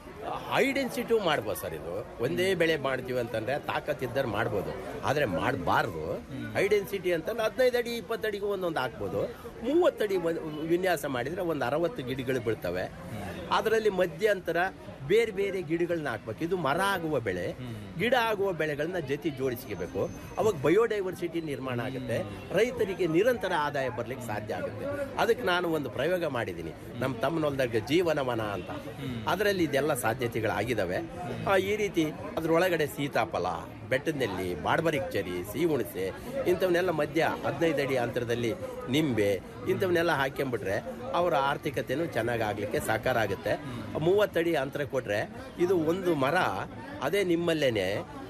Speaker 9: ಹೈ ಡೆನ್ಸಿಟಿ ಮಾಡ್ಬೋದು ಸರ್ ಇದು ಒಂದೇ ಬೆಳೆ ಮಾಡ್ತೀವಿ ಅಂತಂದ್ರೆ ತಾಕತ್ತಿದ್ದರೆ ಮಾಡ್ಬೋದು ಆದರೆ ಮಾಡಬಾರ್ದು ಹೈ ಡೆನ್ಸಿಟಿ ಅಂತಂದ್ರೆ ಹದಿನೈದು ಅಡಿ ಇಪ್ಪತ್ತು ಅಡಿಗೂ ಒಂದೊಂದು ಹಾಕ್ಬೋದು ಮೂವತ್ತಡಿ ಒಂದ್- ವಿನ್ಯಾಸ ಮಾಡಿದರೆ ಒಂದು ಅರವತ್ತು ಗಿಡಗಳು ಬೀಳ್ತವೆ ಅದರಲ್ಲಿ ಮಧ್ಯಂತರ ಬೇರೆ ಬೇರೆ ಗಿಡಗಳನ್ನ ಹಾಕ್ಬೇಕು ಇದು ಮರ ಆಗುವ ಬೆಳೆ ಗಿಡ ಆಗುವ ಬೆಳೆಗಳನ್ನ ಜೊತೆ ಜೋಡಿಸ್ಕೋಬೇಕು ಅವಾಗ ಬಯೋಡೈವರ್ಸಿಟಿ ನಿರ್ಮಾಣ ಆಗುತ್ತೆ ರೈತರಿಗೆ ನಿರಂತರ ಆದಾಯ ಬರ್ಲಿಕ್ಕೆ ಸಾಧ್ಯ ಆಗುತ್ತೆ ಅದಕ್ಕೆ ನಾನು ಒಂದು ಪ್ರಯೋಗ ಮಾಡಿದ್ದೀನಿ ನಮ್ಮ ತಮ್ಮನೊಲ್ದಾಗ ಜೀವನವನ ಅಂತ ಅದರಲ್ಲಿ ಇದೆಲ್ಲ ಸಾಧ್ಯತೆಗಳಾಗಿದ್ದಾವೆ ಆ, ಈ ರೀತಿ ಅದರೊಳಗಡೆ ಸೀತಾಫಲ ಬೆಟ್ಟದ ನೆಲ್ಲಿ ಬಾಡ್ಬರಿಕ್ ಚರಿ ಸಿಹಿ ಹುಣಸೆ ಇಂಥವನ್ನೆಲ್ಲ ಮಧ್ಯ ಹದಿನೈದು ಅಡಿ ಅಂತರದಲ್ಲಿ ನಿಂಬೆ ಇಂಥವನ್ನೆಲ್ಲ ಹಾಕ್ಕೊಂಬಿಟ್ರೆ ಅವರ ಆರ್ಥಿಕತೆನೂ ಚೆನ್ನಾಗಿ ಆಗಲಿಕ್ಕೆ ಸಾಕಾರ ಆಗುತ್ತೆ ಮೂವತ್ತಡಿ ಅಂತರ ಕೊಟ್ಟರೆ ಇದು ಒಂದು ಮರ ಅದೇ ನಿಮ್ಮಲ್ಲೇನೆ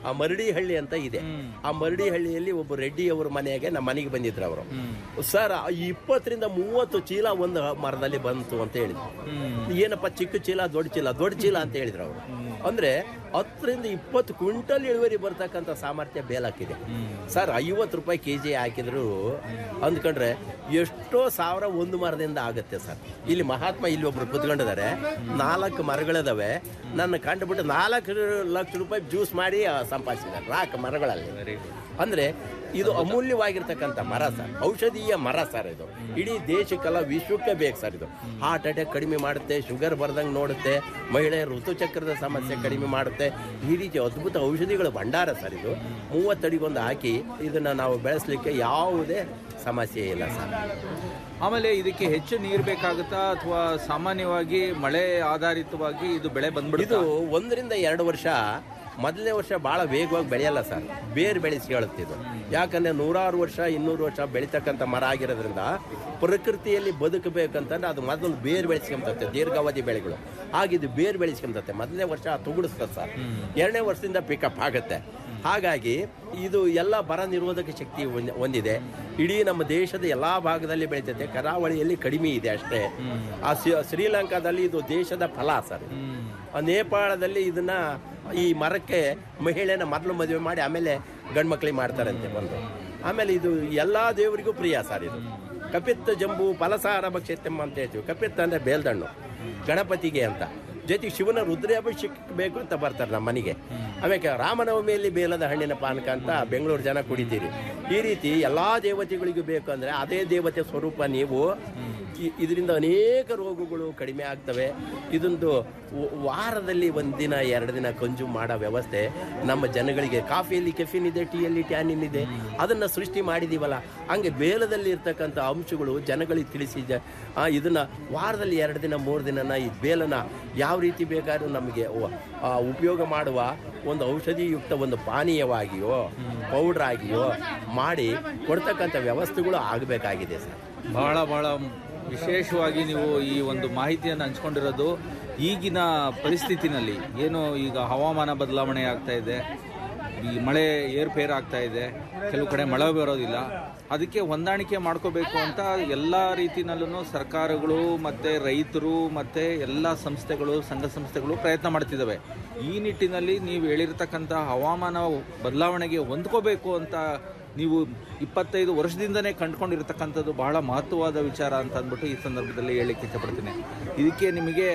Speaker 9: ಆ ಮರಡಿ ಹಳ್ಳಿ ಅಂತ ಇದೆ ಆ ಮರಡಿ ಹಳ್ಳಿಯಲ್ಲಿ ಒಬ್ಬ ರೆಡ್ಡಿ ಅವ್ರ ಮನೆಗೆ ನಮ್ಮ ಮನೆಗೆ ಬಂದಿದ್ರು ಅವರು ಸರ್ ಆ ಇಪ್ಪತ್ತರಿಂದ ಮೂವತ್ತು ಚೀಲ ಒಂದು ಮರದಲ್ಲಿ ಬಂತು ಅಂತ ಹೇಳಿದ್ರು ಏನಪ್ಪ ಚಿಕ್ಕ ಚೀಲ ದೊಡ್ಡ ಚೀಲ ದೊಡ್ಡ ಚೀಲ ಅಂತ ಹೇಳಿದ್ರು ಅವರು ಅಂದ್ರೆ ಹತ್ತರಿಂದ ಇಪ್ಪತ್ತು ಕ್ವಿಂಟಲ್ ಇಳುವರಿ ಬರ್ತಕ್ಕಂಥ ಸಾಮರ್ಥ್ಯ ಬೇಲಾಕಿದೆ ಸರ್ ಐವತ್ತು ರೂಪಾಯಿ ಕೆ ಜಿ ಹಾಕಿದ್ರು ಅಂದ್ಕೊಂಡ್ರೆ ಎಷ್ಟೋ ಸಾವಿರ ಒಂದು ಮರದಿಂದ ಆಗುತ್ತೆ ಸರ್ ಇಲ್ಲಿ ಮಹಾತ್ಮ ಇಲ್ಲಿ ಒಬ್ರು ಕುತ್ಕೊಂಡಿದ್ದಾರೆ ನಾಲ್ಕು ಮರಗಳಿದಾವೆ ನನ್ನ ಕಂಡುಬಿಟ್ಟು ನಾಲ್ಕು ಲಕ್ಷ ರೂಪಾಯಿ ಜ್ಯೂಸ್ ಮಾಡಿ ಆ, ಸಂಪಾದಿಸಿದ್ದಾರೆ ನಾಲ್ಕು ಮರಗಳಲ್ಲಿ ಅಂದ್ರೆ ಇದು ಅಮೂಲ್ಯವಾಗಿರ್ತಕ್ಕಂಥ ಮರ ಸರ್ ಔಷಧೀಯ ಮರ ಸರ್ ಇದು ಇಡೀ ದೇಶಕ್ಕೆಲ್ಲ ವಿಶ್ವಕ್ಕೆ ಬೇಕು ಸರ್ ಇದು ಹಾರ್ಟ್ ಅಟ್ಯಾಕ್ ಕಡಿಮೆ ಮಾಡುತ್ತೆ ಶುಗರ್ ಬರ್ದಂಗೆ ನೋಡುತ್ತೆ ಮಹಿಳೆಯರ ಋತುಚಕ್ರದ ಸಮಸ್ಯೆ ಕಡಿಮೆ ಮಾಡುತ್ತೆ ಈ ರೀತಿ ಅದ್ಭುತ ಔಷಧಿಗಳ ಭಂಡಾರ ಸರ್ ಇದು ಮೂವತ್ತಡಿಗೊಂದು ಹಾಕಿ ಇದನ್ನ ನಾವು ಬೆಳೆಸಲಿಕ್ಕೆ ಯಾವುದೇ ಸಮಸ್ಯೆ ಇಲ್ಲ ಸರ್
Speaker 6: ಆಮೇಲೆ ಇದಕ್ಕೆ ಹೆಚ್ಚು ನೀರು ಬೇಕಾಗುತ್ತಾ ಅಥವಾ ಸಾಮಾನ್ಯವಾಗಿ ಮಳೆ ಆಧಾರಿತವಾಗಿ ಇದು ಬೆಳೆ
Speaker 9: ಇದು
Speaker 6: ಬಂದ್ಬಿಡುತ್ತೆ
Speaker 9: ಒಂದರಿಂದ ಎರಡು ವರ್ಷ ಮೊದಲನೇ ವರ್ಷ ಭಾಳ ವೇಗವಾಗಿ ಬೆಳೆಯಲ್ಲ ಸರ್ ಬೇರು ಬೆಳೆಸಿ ಹೇಳುತ್ತೆ ಇದು ಯಾಕಂದ್ರೆ ನೂರಾರು ವರ್ಷ ಇನ್ನೂರು ವರ್ಷ ಬೆಳೀತಕ್ಕಂಥ ಮರ ಆಗಿರೋದ್ರಿಂದ ಪ್ರಕೃತಿಯಲ್ಲಿ ಬದುಕಬೇಕಂತಂದ್ರೆ ಅದು ಮೊದಲು ಬೇರು ಬೆಳೆಸ್ಕೊಂತತೆ ದೀರ್ಘಾವಧಿ ಬೆಳೆಗಳು ಹಾಗಿದು ಬೇರು ಬೆಳೆಸ್ಕೊಂತತೆ ಮೊದಲನೇ ವರ್ಷ ತುಗುಡಿಸ್ತದೆ ಸರ್ ಎರಡನೇ ವರ್ಷದಿಂದ ಪಿಕಪ್ ಆಗುತ್ತೆ ಹಾಗಾಗಿ ಇದು ಎಲ್ಲ ಬರ ನಿರೋಧಕ ಶಕ್ತಿ ಹೊಂದ್- ಹೊಂದಿದೆ ಇಡೀ ನಮ್ಮ ದೇಶದ ಎಲ್ಲಾ ಭಾಗದಲ್ಲಿ ಬೆಳೀತೈತೆ ಕರಾವಳಿಯಲ್ಲಿ ಕಡಿಮೆ ಇದೆ ಅಷ್ಟೇ ಆ ಶ್ರೀ- ಶ್ರೀಲಂಕಾದಲ್ಲಿ ಇದು ದೇಶದ ಫಲ ಸರ್ ಆ ನೇಪಾಳದಲ್ಲಿ ಇದನ್ನ ಈ ಮರಕ್ಕೆ ಮಹಿಳೆನ ಮೊದಲು ಮದುವೆ ಮಾಡಿ ಆಮೇಲೆ ಗಂಡು ಮಕ್ಕಳಿಗೆ ಮಾಡ್ತಾರಂತೆ ಬಂದು ಆಮೇಲೆ ಇದು ಎಲ್ಲಾ ದೇವರಿಗೂ ಪ್ರಿಯ ಸರ್ ಇದು ಕಪಿತ್ತ ಜಂಬು ಫಲಸಾರ ಭಕ್ಷತೆಮ್ಮ ಅಂತ ಹೇಳ್ತೀವಿ ಕಪಿತ್ತ ಅಂದ್ರೆ ಬೇಲ್ದಣ್ಣು ಗಣಪತಿಗೆ ಅಂತ ಜೊತೆಗೆ ಶಿವನ ರುದ್ರಾಭಿಷೇಕ ಬೇಕು ಅಂತ ಬರ್ತಾರೆ ನಮ್ಮ ಮನೆಗೆ ಆಮೇಲೆ ರಾಮನವಮಿಯಲ್ಲಿ ಬೇಲದ ಹಣ್ಣಿನ ಪಾನಕ ಅಂತ ಬೆಂಗಳೂರು ಜನ ಕುಡಿತೀರಿ ಈ ರೀತಿ ಎಲ್ಲಾ ದೇವತೆಗಳಿಗೂ ಬೇಕು ಅಂದ್ರೆ ಅದೇ ದೇವತೆ ಸ್ವರೂಪ ನೀವು ಇ- ಇದರಿಂದ ಅನೇಕ ರೋಗಗಳು ಕಡಿಮೆ ಆಗ್ತವೆ ಇದೊಂದು ವ- ವಾರದಲ್ಲಿ ಒಂದು ದಿನ ಎರಡು ದಿನ ಕನ್ಸ್ಯೂಮ್ ಮಾಡೋ ವ್ಯವಸ್ಥೆ ನಮ್ಮ ಜನಗಳಿಗೆ ಕಾಫಿಯಲ್ಲಿ ಕೆಫಿನ್ ಇದೆ ಟೀಯಲ್ಲಿ ಟ್ಯಾನಿನ್ ಇದೆ ಅದನ್ನು ಸೃಷ್ಟಿ ಮಾಡಿದೀವಲ್ಲ ಹಂಗೆ ಬೇಲದಲ್ಲಿ ಇರ್ತಕ್ಕಂಥ ಅಂಶಗಳು ಜನಗಳಿಗೆ ತಿಳಿಸಿ ಜ ಆ, ಇದನ್ನ ವಾರದಲ್ಲಿ ಎರಡು ದಿನ ಮೂರು ದಿನನ ಈ ಬೇಲನ ಯಾವ ರೀತಿ ಬೇಕಾದ್ರೂ ನಮಗೆ ವ- ಆ, ಉಪಯೋಗ ಮಾಡುವ ಒಂದು ಔಷಧಿಯುಕ್ತ ಒಂದು ಪಾನೀಯವಾಗಿಯೋ ಪೌಡ್ರ್ ಆಗಿಯೋ ಮಾಡಿ ಕೊಡ್ತಕ್ಕಂಥ ವ್ಯವಸ್ಥೆಗಳು ಆಗಬೇಕಾಗಿದೆ ಸರ್
Speaker 6: ಬಹಳ ಬಹಳ ವಿಶೇಷವಾಗಿ ನೀವು ಈ ಒಂದು ಮಾಹಿತಿಯನ್ನು ಹಂಚ್ಕೊಂಡಿರೋದು ಈಗಿನ ಪರಿಸ್ಥಿತಿನಲ್ಲಿ ಏನು ಈಗ ಹವಾಮಾನ ಬದಲಾವಣೆ ಆಗ್ತಾ ಇದೆ ಈ ಮಳೆ ಏರ್ಪೇರ್ ಆಗ್ತಾ ಇದೆ ಕೆಲವು ಕಡೆ ಮಳೆ ಬರೋದಿಲ್ಲ ಅದಕ್ಕೆ ಹೊಂದಾಣಿಕೆ ಮಾಡ್ಕೋಬೇಕು ಅಂತ ಎಲ್ಲ ರೀತಿನಲ್ಲೂ ಸರ್ಕಾರಗಳು ಮತ್ತು ರೈತರು ಮತ್ತು ಎಲ್ಲ ಸಂಸ್ಥೆಗಳು ಸಂಘ ಸಂಸ್ಥೆಗಳು ಪ್ರಯತ್ನ ಮಾಡ್ತಿದ್ದಾವೆ ಈ ನಿಟ್ಟಿನಲ್ಲಿ ನೀವು ಹೇಳಿರ್ತಕ್ಕಂಥ ಹವಾಮಾನ ಬದಲಾವಣೆಗೆ ಹೊಂದ್ಕೋಬೇಕು ಅಂತ ನೀವು ಇಪ್ಪತ್ತೈದು ವರ್ಷದಿಂದನೇ ಕಂಡುಕೊಂಡಿರ್ತಕ್ಕಂಥದ್ದು ಬಹಳ ಮಹತ್ವವಾದ ವಿಚಾರ ಅಂತ ಅಂದ್ಬಿಟ್ಟು ಈ ಸಂದರ್ಭದಲ್ಲಿ ಹೇಳಲಿಕ್ಕೆ ಇಷ್ಟಪಡ್ತೀನಿ ಇದಕ್ಕೆ ನಿಮಗೆ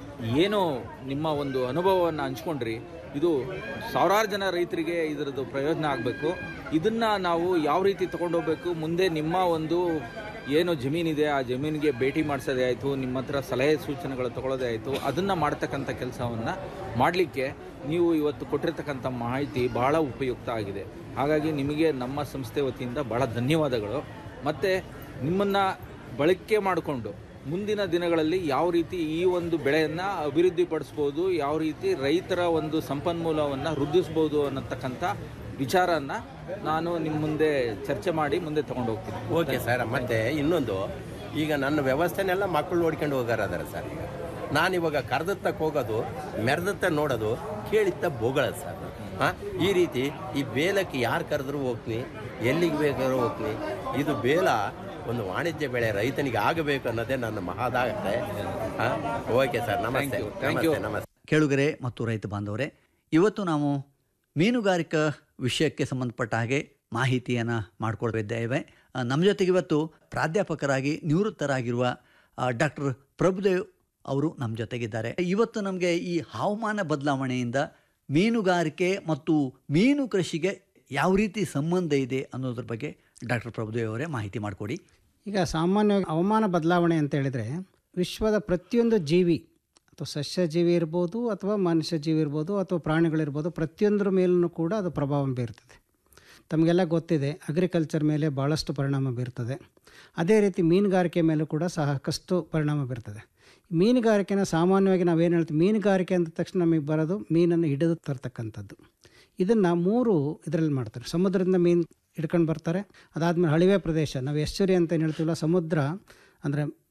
Speaker 6: ಏನು ನಿಮ್ಮ ಒಂದು ಅನುಭವವನ್ನು ಹಂಚ್ಕೊಂಡ್ರಿ ಇದು ಸಾವಿರಾರು ಜನ ರೈತರಿಗೆ ಇದರದ್ದು ಪ್ರಯೋಜನ ಆಗಬೇಕು ಇದನ್ನು ನಾವು ಯಾವ ರೀತಿ ತಗೊಂಡೋಗ್ಬೇಕು ಮುಂದೆ ನಿಮ್ಮ ಒಂದು ಏನು ಜಮೀನಿದೆ ಆ ಜಮೀನಿಗೆ ಭೇಟಿ ಮಾಡಿಸೋದೇ ಆಯಿತು ನಿಮ್ಮ ಹತ್ರ ಸಲಹೆ ಸೂಚನೆಗಳು ತಗೊಳ್ಳೋದೇ ಆಯಿತು ಅದನ್ನು ಮಾಡ್ತಕ್ಕಂಥ ಕೆಲಸವನ್ನು ಮಾಡಲಿಕ್ಕೆ ನೀವು ಇವತ್ತು ಕೊಟ್ಟಿರ್ತಕ್ಕಂಥ ಮಾಹಿತಿ ಬಹಳ ಉಪಯುಕ್ತ ಆಗಿದೆ ಹಾಗಾಗಿ ನಿಮಗೆ ನಮ್ಮ ಸಂಸ್ಥೆ ವತಿಯಿಂದ ಬಹಳ ಧನ್ಯವಾದಗಳು ಮತ್ತು ನಿಮ್ಮನ್ನು ಬಳಕೆ ಮಾಡಿಕೊಂಡು ಮುಂದಿನ ದಿನಗಳಲ್ಲಿ ಯಾವ ರೀತಿ ಈ ಒಂದು ಬೆಳೆಯನ್ನು ಅಭಿವೃದ್ಧಿಪಡಿಸ್ಬೋದು ಯಾವ ರೀತಿ ರೈತರ ಒಂದು ಸಂಪನ್ಮೂಲವನ್ನು ವೃದ್ಧಿಸ್ಬೋದು ಅನ್ನತಕ್ಕಂಥ ವಿಚಾರನ ನಾನು ನಿಮ್ಮ ಮುಂದೆ ಚರ್ಚೆ ಮಾಡಿ ಮುಂದೆ ತಗೊಂಡು ಹೋಗ್ತೀನಿ
Speaker 9: ಓಕೆ ಸರ್ ಮತ್ತೆ ಇನ್ನೊಂದು ಈಗ ನನ್ನ ವ್ಯವಸ್ಥೆನೆಲ್ಲ ಮಕ್ಕಳು ನೋಡ್ಕೊಂಡು ಹೋಗಾರ ಅದಾರ ಸರ್ ಈಗ ನಾನು ಇವಾಗ ಕರೆದತ್ತಕ್ಕೆ ಹೋಗೋದು ಮೆರೆದತ್ತ ನೋಡೋದು ಕೇಳಿತ್ತ ಬೋಗಳದು ಸರ್ ಹಾಂ ಈ ರೀತಿ ಈ ಬೇಲಕ್ಕೆ ಯಾರು ಕರೆದ್ರೂ ಹೋಗ್ತೀನಿ ಎಲ್ಲಿಗೆ ಬೇಕಾದ್ರೂ ಹೋಗ್ತೀನಿ ಇದು ಬೇಲ ಒಂದು ವಾಣಿಜ್ಯ ಬೆಳೆ ರೈತನಿಗೆ ಆಗಬೇಕು ಅನ್ನೋದೇ ನನ್ನ ಮಹಾದಾಗತ್ತೆ ಹಾಂ ಓಕೆ ಸರ್ ನಮಸ್ತೆ
Speaker 6: Thank you.
Speaker 9: ನಮಸ್ತೆ ನಮಸ್ತೆ
Speaker 5: ಕೇಳುಗರೆ ಮತ್ತು ರೈತ ಬಾಂಧವರೇ ಇವತ್ತು ನಾವು ಮೀನುಗಾರಿಕಾ ವಿಷಯಕ್ಕೆ ಸಂಬಂಧಪಟ್ಟ ಹಾಗೆ ಮಾಹಿತಿಯನ್ನು ಮಾಡಿಕೊಡ್ತಿದ್ದೇವೆ ಆ, ನಮ್ಮ ಜೊತೆಗೆ ಇವತ್ತು ಪ್ರಾಧ್ಯಾಪಕರಾಗಿ ನಿವೃತ್ತರಾಗಿರುವ ಡಾಕ್ಟರ್ ಪ್ರಭುದೇವ್ ಅವರು ನಮ್ಮ ಜೊತೆಗಿದ್ದಾರೆ ಇವತ್ತು ನಮಗೆ ಈ ಹವಾಮಾನ ಬದಲಾವಣೆಯಿಂದ ಮೀನುಗಾರಿಕೆ ಮತ್ತು ಮೀನು ಕೃಷಿಗೆ ಯಾವ ರೀತಿ ಸಂಬಂಧ ಇದೆ ಅನ್ನೋದ್ರ ಬಗ್ಗೆ ಡಾಕ್ಟರ್ ಪ್ರಭುದೇವ್ ಅವರೇ ಮಾಹಿತಿ ಮಾಡಿಕೊಡಿ
Speaker 10: ಈಗ ಸಾಮಾನ್ಯವಾಗಿ ಹವಾಮಾನ ಬದಲಾವಣೆ ಅಂತ ಹೇಳಿದರೆ ವಿಶ್ವದ ಪ್ರತಿಯೊಂದು ಜೀವಿ ಅಥವಾ ಸಸ್ಯ ಜೀವಿ ಇರ್ಬೋದು ಅಥವಾ ಮನುಷ್ಯ ಜೀವಿ ಇರ್ಬೋದು ಅಥವಾ ಪ್ರಾಣಿಗಳಿರ್ಬೋದು ಪ್ರತಿಯೊಂದರ ಮೇಲೂ ಕೂಡ ಅದು ಪ್ರಭಾವ ಬೀರ್ತದೆ ತಮಗೆಲ್ಲ ಗೊತ್ತಿದೆ ಅಗ್ರಿಕಲ್ಚರ್ ಮೇಲೆ ಭಾಳಷ್ಟು ಪರಿಣಾಮ ಬೀರ್ತದೆ ಅದೇ ರೀತಿ ಮೀನುಗಾರಿಕೆ ಮೇಲೂ ಕೂಡ ಸಾಕಷ್ಟು ಪರಿಣಾಮ ಬೀರ್ತದೆ ಮೀನುಗಾರಿಕೆನ ಸಾಮಾನ್ಯವಾಗಿ ನಾವೇನು ಹೇಳ್ತೀವಿ ಮೀನುಗಾರಿಕೆ ಅಂದ ತಕ್ಷಣ ನಮಗೆ ಬರೋದು ಮೀನನ್ನು ಹಿಡಿದು ತರ್ತಕ್ಕಂಥದ್ದು ಇದನ್ನು ಮೂರು ಇದರಲ್ಲಿ ಮಾಡ್ತಾರೆ ಸಮುದ್ರದಿಂದ ಮೀನು ಹಿಡ್ಕೊಂಡು ಬರ್ತಾರೆ ಅದಾದಮೇಲೆ ಹಳಿವೆ ಪ್ರದೇಶ ನಾವು ಎಶ್ಚುರಿ ಅಂತ ಏನು ಹೇಳ್ತೀವಲ್ಲ ಸಮುದ್ರ ಅಂದರೆ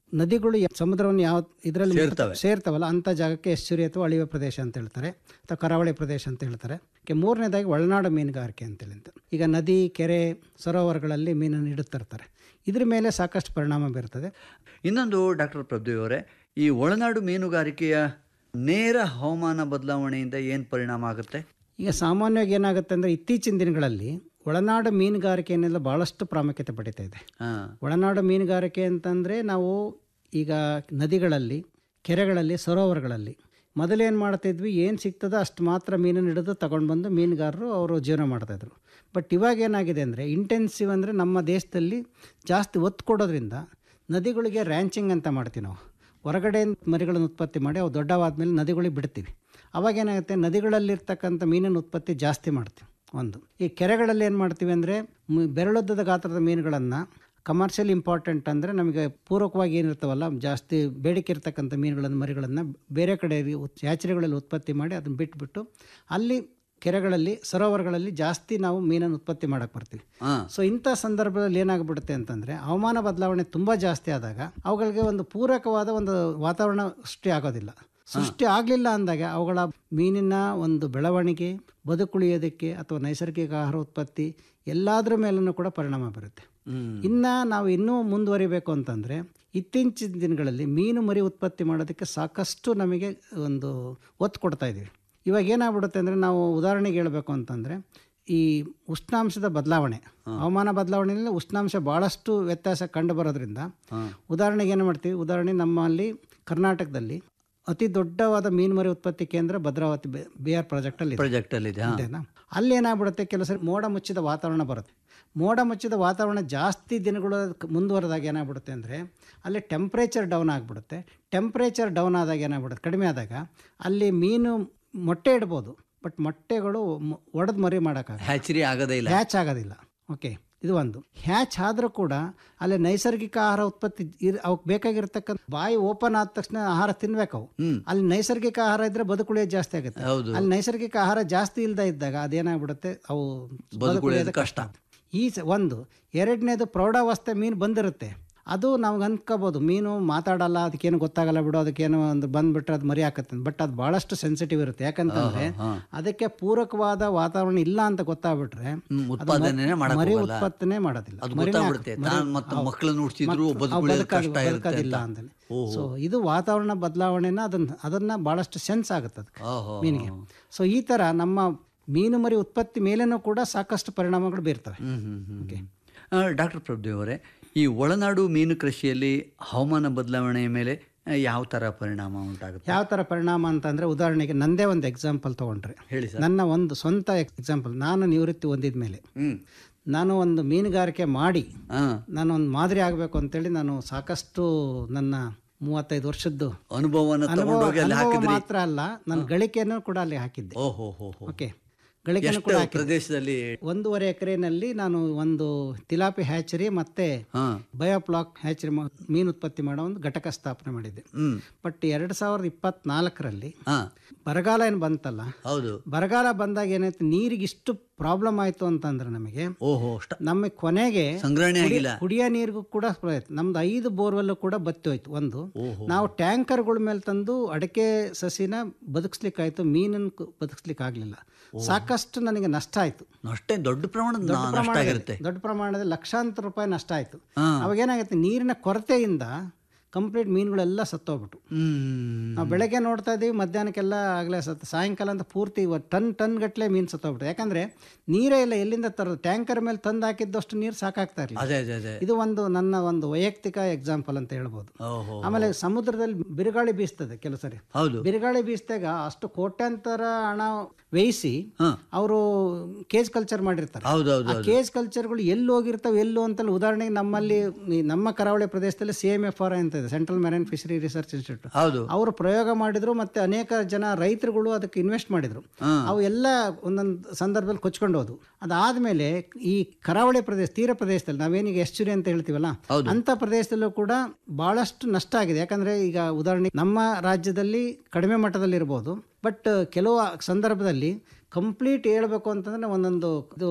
Speaker 10: ನದಿಗಳು ಯ- ಸಮುದ್ರವನ್ನು ಯಾವ ಇದರಲ್ಲಿ
Speaker 5: ಸೇರ್ತವೆ.
Speaker 10: ಸೇರ್ತವಲ್ಲ ಅಂಥ ಜಾಗಕ್ಕೆ ಎಸ್ಚುರಿ ಅಥವಾ ಅಳಿವೆ ಪ್ರದೇಶ ಅಂತ ಹೇಳ್ತಾರೆ ಅಥವಾ ಕರಾವಳಿ ಪ್ರದೇಶ ಅಂತ ಹೇಳ್ತಾರೆ ಕೆ ಮೂರನೇದಾಗಿ ಒಳನಾಡು ಮೀನುಗಾರಿಕೆ ಅಂತೇಳಿ ಅಂತ ಈಗ ನದಿ ಕೆರೆ ಸರೋವರಗಳಲ್ಲಿ ಮೀನನ್ನು ಇಡುತ್ತಿರ್ತಾರೆ ಇದ್ರ ಮೇಲೆ ಸಾಕಷ್ಟು ಪರಿಣಾಮ ಬೀರ್ತದೆ
Speaker 5: ಇನ್ನೊಂದು ಡಾಕ್ಟರ್ ಪ್ರಭುದೇವ್ ಅವರೇ ಈ ಒಳನಾಡು ಮೀನುಗಾರಿಕೆಯ ನೇರ ಹವಾಮಾನ ಬದಲಾವಣೆಯಿಂದ ಏನು ಪರಿಣಾಮ ಆಗುತ್ತೆ
Speaker 10: ಈಗ ಸಾಮಾನ್ಯವಾಗಿ ಏನಾಗುತ್ತೆ ಅಂದರೆ ಇತ್ತೀಚಿನ ದಿನಗಳಲ್ಲಿ ಒಳನಾಡು ಮೀನುಗಾರಿಕೆಯನ್ನೆಲ್ಲ ಭಾಳಷ್ಟು ಪ್ರಾಮುಖ್ಯತೆ ಪಡೀತಾ ಇದೆ
Speaker 5: ಹಾಂ
Speaker 10: ಒಳನಾಡು ಮೀನುಗಾರಿಕೆ ಅಂತಂದರೆ ನಾವು ಈಗ ನದಿಗಳಲ್ಲಿ ಕೆರೆಗಳಲ್ಲಿ ಸರೋವರಗಳಲ್ಲಿ ಮೊದಲೇನು ಮಾಡ್ತಿದ್ವಿ ಏನು ಸಿಗ್ತದೋ ಅಷ್ಟು ಮಾತ್ರ ಮೀನನ್ನು ಹಿಡಿದು ತಗೊಂಡು ಬಂದು ಮೀನುಗಾರರು ಅವರು ಜೀವನ ಮಾಡ್ತಾಯಿದ್ರು ಬಟ್ ಇವಾಗ ಏನಾಗಿದೆ ಅಂದರೆ ಇಂಟೆನ್ಸಿವ್ ಅಂದರೆ ನಮ್ಮ ದೇಶದಲ್ಲಿ ಜಾಸ್ತಿ ಒತ್ತು ಕೊಡೋದ್ರಿಂದ ನದಿಗಳಿಗೆ ರ್ಯಾಂಚಿಂಗ್ ಅಂತ ಮಾಡ್ತೀವಿ ನಾವು ಹೊರಗಡೆ ಮರಿಗಳನ್ನು ಉತ್ಪತ್ತಿ ಮಾಡಿ ಅವು ದೊಡ್ಡವಾದ್ಮೇಲೆ ನದಿಗಳಿಗೆ ಬಿಡ್ತೀವಿ ಅವಾಗ ಏನಾಗುತ್ತೆ ನದಿಗಳಲ್ಲಿರ್ತಕ್ಕಂಥ ಮೀನಿನ ಉತ್ಪತ್ತಿ ಜಾಸ್ತಿ ಮಾಡ್ತೀವಿ ಒಂದು ಈ ಕೆರೆಗಳಲ್ಲಿ ಏನು ಮಾಡ್ತೀವಿ ಅಂದರೆ ಬೆರಳುದ್ದದ ಗಾತ್ರದ ಮೀನುಗಳನ್ನು ಕಮರ್ಷಿಯಲ್ ಇಂಪಾರ್ಟೆಂಟ್ ಅಂದರೆ ನಮಗೆ ಪೂರಕವಾಗಿ ಏನಿರ್ತಾವಲ್ಲ ಜಾಸ್ತಿ ಬೇಡಿಕೆ ಇರ್ತಕ್ಕಂಥ ಮೀನುಗಳನ್ನು ಮರಿಗಳನ್ನು ಬೇರೆ ಕಡೆ ಉತ್- ಹ್ಯಾಚರಿಗಳಲ್ಲಿ ಉತ್ಪತ್ತಿ ಮಾಡಿ ಅದನ್ನು ಬಿಟ್ಬಿಟ್ಟು ಅಲ್ಲಿ ಕೆರೆಗಳಲ್ಲಿ ಸರೋವರಗಳಲ್ಲಿ ಜಾಸ್ತಿ ನಾವು ಮೀನನ್ನು ಉತ್ಪತ್ತಿ ಮಾಡಕ್ಕೆ ಬರ್ತೀವಿ
Speaker 5: ಹಾಂ
Speaker 10: ಸೊ ಇಂಥ ಸಂದರ್ಭದಲ್ಲಿ ಏನಾಗ್ಬಿಡುತ್ತೆ ಅಂತಂದರೆ ಹವಾಮಾನ ಬದಲಾವಣೆ ತುಂಬ ಜಾಸ್ತಿ ಆದಾಗ ಅವುಗಳಿಗೆ ಒಂದು ಪೂರಕವಾದ ಒಂದು ವಾತಾವರಣ ಸೃಷ್ಟಿ ಆಗೋದಿಲ್ಲ ಸೃಷ್ಟಿ ಆಗಲಿಲ್ಲ ಅಂದಾಗ ಅವುಗಳ ಮೀನಿನ ಒಂದು ಬೆಳವಣಿಗೆ ಬದುಕುಳಿಯೋದಕ್ಕೆ ಅಥವಾ ನೈಸರ್ಗಿಕ ಆಹಾರ ಉತ್ಪತ್ತಿ ಎಲ್ಲದರ ಮೇಲೂ ಕೂಡ ಪರಿಣಾಮ ಬೀರುತ್ತೆ ಇನ್ನು ನಾವು ಇನ್ನೂ ಮುಂದುವರಿಬೇಕು ಅಂತಂದರೆ ಇತ್ತೀಚಿನ ದಿನಗಳಲ್ಲಿ ಮೀನು ಮರಿ ಉತ್ಪತ್ತಿ ಮಾಡೋದಕ್ಕೆ ಸಾಕಷ್ಟು ನಮಗೆ ಒಂದು ಒತ್ತು ಕೊಡ್ತಾ ಇದ್ದೀವಿ ಇವಾಗ ಏನಾಗ್ಬಿಡುತ್ತೆ ಅಂದರೆ ನಾವು ಉದಾಹರಣೆಗೆ ಹೇಳಬೇಕು ಅಂತಂದರೆ ಈ ಉಷ್ಣಾಂಶದ ಬದಲಾವಣೆ ಹವಾಮಾನ ಬದಲಾವಣೆಯಲ್ಲಿ ಉಷ್ಣಾಂಶ ಭಾಳಷ್ಟು ವ್ಯತ್ಯಾಸ ಕಂಡು ಬರೋದ್ರಿಂದ ಉದಾಹರಣೆಗೆ ಏನು ಮಾಡ್ತೀವಿ ಉದಾಹರಣೆ ನಮ್ಮಲ್ಲಿ ಕರ್ನಾಟಕದಲ್ಲಿ ಅತಿ ದೊಡ್ಡವಾದ ಮೀನುಮರಿ ಉತ್ಪತ್ತಿ ಕೇಂದ್ರ ಭದ್ರಾವತಿ ಬಿ ಆರ್ ಪ್ರಾಜೆಕ್ಟಲ್ಲಿ ಇದೆ.
Speaker 5: ಪ್ರಾಜೆಕ್ಟಲ್ಲಿದೆ ಹಾಂ
Speaker 10: ಇದೆನಾ? ಅಲ್ಲಿ ಏನಾಗ್ಬಿಡುತ್ತೆ ಕೆಲವು ಸರಿ ಮೋಡ ಮುಚ್ಚಿದ ವಾತಾವರಣ ಬರುತ್ತೆ ಮೋಡ ಮುಚ್ಚಿದ ವಾತಾವರಣ ಜಾಸ್ತಿ ದಿನಗಳು ಕ- ಮುಂದುವರೆದಾಗ ಏನಾಗ್ಬಿಡುತ್ತೆ ಅಂದರೆ ಅಲ್ಲಿ ಟೆಂಪ್ರೇಚರ್ ಡೌನ್ ಆಗಿಬಿಡುತ್ತೆ ಟೆಂಪ್ರೇಚರ್ ಡೌನ್ ಆದಾಗ ಏನಾಗ್ಬಿಡುತ್ತೆ ಕಡಿಮೆ ಆದಾಗ ಅಲ್ಲಿ ಮೀನು ಮೊಟ್ಟೆ ಇಡ್ಬೋದು ಬಟ್ ಮೊಟ್ಟೆಗಳು ಒಡೆದು ಮರಿ ಮಾಡೋಕ್ಕಾಗ
Speaker 5: ಹ್ಯಾಚರಿ ಆಗೋದೇ ಇಲ್ಲ
Speaker 10: ಹ್ಯಾಚ್ ಆಗೋದಿಲ್ಲ ಓಕೆ ಇದು ಒಂದು ಹ್ಯಾಚ್ ಆದರೂ ಕೂಡ ಅಲ್ಲಿ ನೈಸರ್ಗಿಕ ಆಹಾರ ಉತ್ಪತ್ತಿ ಇರ್ ಅವಕ್ಕೆ ಬೇಕಾಗಿರ್ತಕ್ಕಂಥ ಬಾಯಿ ಓಪನ್ ಆದ ತಕ್ಷಣ ಆಹಾರ ತಿನ್ಬೇಕು ಅವು
Speaker 5: ಹ್ಮ್.
Speaker 10: ಅಲ್ಲಿ ನೈಸರ್ಗಿಕ ಆಹಾರ ಇದ್ರೆ ಬದುಕುಳಿಯೋದು ಜಾಸ್ತಿ ಆಗುತ್ತೆ
Speaker 5: ಹೌದು
Speaker 10: ಅಲ್ಲಿ ನೈಸರ್ಗಿಕ ಆಹಾರ ಜಾಸ್ತಿ ಇಲ್ಲದೆ ಇದ್ದಾಗ ಅದೇನಾಗ್ಬಿಡುತ್ತೆ ಅವು
Speaker 5: ಬದುಕುಳಿಯೋದು ಕಷ್ಟ
Speaker 10: ಈ ಸ- ಒಂದು ಎರಡನೇದು ಪ್ರೌಢಾವಸ್ಥೆ ಮೀನು ಬಂದಿರುತ್ತೆ ಅದು ನಾವು ಅನ್ಕೋಬೋದು ಮೀನು ಮಾತಾಡಲ್ಲ ಅದಕ್ಕೇನು ಗೊತ್ತಾಗಲ್ಲ ಬಿಡು ಅದಕ್ಕೇನು ಒಂದು ಬಂದ್ಬಿಟ್ರೆ ಅದು ಮರಿ ಹಾಕತ್ತೆ ಬಟ್ ಅದು ಭಾಳಷ್ಟು ಸೆನ್ಸಿಟಿವ್ ಇರುತ್ತೆ ಯಾಕಂತಂದ್ರೆ
Speaker 5: ಹಾ.
Speaker 10: ಅದಕ್ಕೆ ಪೂರಕವಾದ ವಾತಾವರಣ ಇಲ್ಲ ಅಂತ ಗೊತ್ತಾಗ್ಬಿಟ್ರೆ
Speaker 5: ಹ್ಮ್,
Speaker 10: ಅದು ಮ-
Speaker 5: ಉತ್ಪಾದನೆನೇ ಮಾಡಕ್
Speaker 10: ಮರಿ
Speaker 5: ಹೋಗಲ್ಲ.
Speaker 10: ಉತ್ಪತ್ತನೆ ಮಾಡೋದಿಲ್ಲ
Speaker 5: ಅದು
Speaker 10: ಮರಿನೇ
Speaker 5: ಗೊತ್ತಾಗ್ಬಿಡುತ್ತೆ.
Speaker 10: ಹಾಕ್- ಮರಿ-
Speaker 5: ತಾನು ಮತ್ತೆ
Speaker 10: ಹೌದು.
Speaker 5: ಮಕ್ಕಳನ್ನ ಹುಡ್ಸಿದ್ರು
Speaker 10: ಮಕ್ಳು-
Speaker 5: ಬದುಕುಳಿಯೋದು
Speaker 10: ಬದುಕಾಗಿ-
Speaker 5: ಕಷ್ಟ ಇರುತ್ತೆ
Speaker 10: ಬದುಕೋದಿಲ್ಲ
Speaker 5: ಅಂತ.
Speaker 10: ಅಂತೇಳಿ
Speaker 5: ಓಹೋ.
Speaker 10: ಸೊ ಇದು ವಾತಾವರಣ ಬದಲಾವಣೆನ ಅದನ್ನ ಅದನ್ನ ಭಾಳಷ್ಟು ಸೆನ್ಸ್ ಆಗುತ್ತೆ ಅದಕ್ಕೆ
Speaker 5: ಓಹೋ.
Speaker 10: ಮೀನಿಗೆ ಸೊ ಈ ಥರ ನಮ್ಮ ಮೀನು ಮರಿ ಉತ್ಪತ್ತಿ ಮೇಲೇನೂ ಕೂಡ ಸಾಕಷ್ಟು ಪರಿಣಾಮಗಳು ಬೀರ್ತವೆ
Speaker 5: ಹ್ಮ್, ಹ್ಮ್, ಹ್ಮ್, ಹ್ಮ್. ಆ, ಡಾಕ್ಟರ್ ಪ್ರಭುದೇವ್ ಅವರೇ ಈ ಒಳನಾಡು ಮೀನು ಕೃಷಿಯಲ್ಲಿ ಹವಾಮಾನ ಬದಲಾವಣೆಯ ಮೇಲೆ ಆ, ಯಾವ ಥರ ಪರಿಣಾಮ ಉಂಟಾಗುತ್ತೆ
Speaker 10: ಯಾವ ಥರ ಪರಿಣಾಮ ಅಂತಂದರೆ ಉದಾಹರಣೆಗೆ ನಂದೇ ಒಂದು ಎಕ್ಸಾಂಪಲ್ ತೊಗೊಂಡ್ರೆ
Speaker 5: ಹೇಳಿ ಸರ್
Speaker 10: ನನ್ನ ಒಂದು ಸ್ವಂತ ಎಕ್ಸಾಂಪಲ್ ನಾನು ನಿವೃತ್ತಿ ಹೊಂದಿದ ಮೇಲೆ
Speaker 5: ಹ್ಮ್
Speaker 10: ನಾನು ಒಂದು ಮೀನುಗಾರಿಕೆ ಮಾಡಿ
Speaker 5: ಹಾಂ
Speaker 10: ನಾನು ಒಂದು ಮಾದರಿ ಆಗಬೇಕು ಅಂತೇಳಿ ನಾನು ಸಾಕಷ್ಟು ನನ್ನ ಮೂವತ್ತೈದು ವರ್ಷದ್ದು
Speaker 5: ಅನುಭವವನ್ನು
Speaker 10: ಅನುಭವ
Speaker 5: ತಗೊಂಡೋಗಿ ಅಲ್ಲಿ
Speaker 10: ಅನುಭವ
Speaker 5: ಹಾಕಿದ್ರಿ
Speaker 10: ಮಾತ್ರ ಅಲ್ಲ ನನ್ನ ಗಳಿಕೆಯನ್ನು ಕೂಡ ಅಲ್ಲಿ ಹಾಕಿದ್ದೆ
Speaker 5: ಓಹೋ ಹೋ ಹೋ
Speaker 10: ಓಕೆ ಗಳಿಕೆಯನ್ನು ಕೂಡ
Speaker 5: ಎಷ್ಟು
Speaker 10: ಹಾಕಿದ್ದೆ
Speaker 5: ಪ್ರದೇಶದಲ್ಲಿ
Speaker 10: ಒಂದೂವರೆ ಎಕರೆನಲ್ಲಿ ನಾನು ಒಂದು ತಿಲಾಪಿ ಹ್ಯಾಚರಿ ಮತ್ತೆ
Speaker 5: ಹಾಂ
Speaker 10: ಬಯೋಪ್ಲಾಕ್ ಹ್ಯಾಚರಿ ಮ- ಮೀನು ಉತ್ಪತ್ತಿ ಮಾಡೋ ಒಂದು ಘಟಕ ಸ್ಥಾಪನೆ ಮಾಡಿದ್ದೆ
Speaker 5: ಹ್ಮ್
Speaker 10: ಬಟ್ ಎರಡು ಸಾವಿರದ ಇಪ್ಪತ್ನಾಲ್ಕರಲ್ಲಿ
Speaker 5: ಹಾಂ
Speaker 10: ಬರಗಾಲ ಏನು ಬಂತಲ್ಲ
Speaker 5: ಹೌದು
Speaker 10: ಬರಗಾಲ ಬಂದಾಗ ಏನಾಯ್ತು ನೀರಿಗೆ ಇಷ್ಟು ಪ್ರಾಬ್ಲಮ್ ಆಯಿತು ಅಂತಂದ್ರೆ ನಮಗೆ
Speaker 5: ಓಹೋ ಅಷ್ಟ
Speaker 10: ನಮ್ಮ ಕೊನೆಗೆ
Speaker 5: ಸಂಗ್ರಹಣೆ
Speaker 10: ಕುಡಿ-
Speaker 5: ಆಗಿಲ್ಲ
Speaker 10: ಕುಡಿಯೋ ನೀರಿಗೂ ಕೂಡ ಪ್ರಯತ್ನ ನಮ್ದು ಐದು ಬೋರ್ವೆಲ್ಲು ಕೂಡ ಬತ್ತಿ ಹೋಯ್ತು ಒಂದು
Speaker 5: ಓಹೋ
Speaker 10: ನಾವು ಟ್ಯಾಂಕರ್ಗಳ ಮೇಲೆ ತಂದು ಅಡಿಕೆ ಸಸಿನ ಬದುಕಿಸ್ಲಿಕ್ಕಾಯ್ತು ಮೀನನ್ನು ಕು- ಬದುಕಿಸ್ಲಿಕ್ಕೆ ಆಗಲಿಲ್ಲ ಸಾಕಷ್ಟು ನನಗೆ ನಷ್ಟ ಆಯಿತು
Speaker 5: ಅಷ್ಟೇ ದೊಡ್ಡ ಪ್ರಮಾಣದ
Speaker 10: ದೊಡ್ಡ
Speaker 5: ನಷ್ಟ
Speaker 10: ಪ್ರಮಾಣದಲ್ಲಿ
Speaker 5: ಆಗಿರುತ್ತೆ
Speaker 10: ದೊಡ್ಡ ಪ್ರಮಾಣದಲ್ಲಿ ಲಕ್ಷಾಂತರ ರೂಪಾಯಿ ನಷ್ಟ ಆಯಿತು
Speaker 5: ಹಾ.
Speaker 10: ಅವಾಗ ಏನಾಗುತ್ತೆ ನೀರಿನ ಕೊರತೆಯಿಂದ ಕಂಪ್ಲೀಟ್ ಮೀನುಗಳೆಲ್ಲ ಸತ್ತೋಗ್ಬಿಟ್ಟು
Speaker 5: ಹ್ಮ್
Speaker 10: ನಾವು ಬೆಳಗ್ಗೆ ನೋಡ್ತಾ ಇದ್ದೀವಿ ಮಧ್ಯಾಹ್ನಕ್ಕೆಲ್ಲ ಆಗಲೇ ಸತ್ತು ಸಾಯಂಕಾಲ ಅಂತ ಪೂರ್ತಿ ಇವ- ಟನ್ ಟನ್ ಗಟ್ಟಲೆ ಮೀನು ಸತ್ತೋಗ್ಬಿಟ್ಟು ಯಾಕಂದರೆ ನೀರೇ ಇಲ್ಲ ಎಲ್ಲಿಂದ ತರೋದು ಟ್ಯಾಂಕರ್ ಮೇಲೆ ತಂದು ಹಾಕಿದ್ದಷ್ಟು ನೀರು ಸಾಕಾಗ್ತಾ ಇರಲಿಲ್ಲ
Speaker 5: ಅದೇ ಅದೇ ಅದೇ
Speaker 10: ಇದು ಒಂದು ನನ್ನ ಒಂದು ವೈಯಕ್ತಿಕ ಎಕ್ಸಾಂಪಲ್ ಅಂತ ಹೇಳ್ಬೋದು
Speaker 5: ಓಹೋ
Speaker 10: ಆಮೇಲೆ ಸಮುದ್ರದಲ್ಲಿ ಬಿರುಗಾಳಿ ಬೀಸ್ತದೆ ಕೆಲವು ಸರಿ
Speaker 5: ಹೌದು
Speaker 10: ಬಿರುಗಾಳಿ ಬೀಸಿದಾಗ ಅಷ್ಟು ಕೋಟ್ಯಾಂತರ ಹಣ ವ್ಯಯಿಸಿ
Speaker 5: ಹಾ.
Speaker 10: ಅವರು ಕೇಜ್ ಕಲ್ಚರ್ ಮಾಡಿರ್ತಾರೆ
Speaker 5: ಹೌದು ಹೌದು
Speaker 10: ಆ ಕೇಜ್ ಕಲ್ಚರ್ಗಳು ಎಲ್ಲಿ ಹೋಗಿರ್ತಾವೆ ಎಲ್ಲೋ ಅಂತಲ್ಲ ಉದಾಹರಣೆಗೆ ನಮ್ಮಲ್ಲಿ ಈ ನಮ್ಮ ಕರಾವಳಿ ಪ್ರದೇಶದಲ್ಲಿ ಸಿ ಎಮ್ ಎಫ್ ಆರ್ ಅಂತ ಇದೆ central marine fishery research institute
Speaker 5: ಹೌದು
Speaker 10: ಅವರು ಪ್ರಯೋಗ ಮಾಡಿದ್ರು ಮತ್ತೆ ಅನೇಕ ಜನ ರೈತರುಗಳು ಅದಕ್ಕೆ ಇನ್ವೆಸ್ಟ್ ಮಾಡಿದ್ರು
Speaker 5: ಹಾ.
Speaker 10: ಅವು ಎಲ್ಲ ಒಂದೊಂದು ಸಂದರ್ಭದಲ್ಲಿ ಕೊಚ್ಕೊಂಡು ಹೋದ್ವು ಅದಾದ್ಮೇಲೆ ಈ ಕರಾವಳಿ ಪ್ರದೇಶ ತೀರ ಪ್ರದೇಶದಲ್ಲಿ ನಾವೇನೀಗ ಎಸ್ಚುರಿ ಅಂತ ಹೇಳ್ತೀವಲ್ಲ
Speaker 5: ಹೌದು.
Speaker 10: ಅಂತ ಪ್ರದೇಶದಲ್ಲೂ ಕೂಡ ಬಹಳಷ್ಟು ನಷ್ಟ ಆಗಿದೆ ಯಾಕಂದ್ರೆ ಈಗ ಉದಾಹರಣೆ ನಮ್ಮ ರಾಜ್ಯದಲ್ಲಿ ಕಡಿಮೆ ಮಟ್ಟದಲ್ಲಿ ಇರ್ಬೋದು ಬಟ್ ಕೆಲವು ಸಂದರ್ಭದಲ್ಲಿ ಕಂಪ್ಲೀಟ್ ಹೇಳ್ಬೇಕು ಅಂತಂದ್ರೆ ಒಂದೊಂದು ಇದು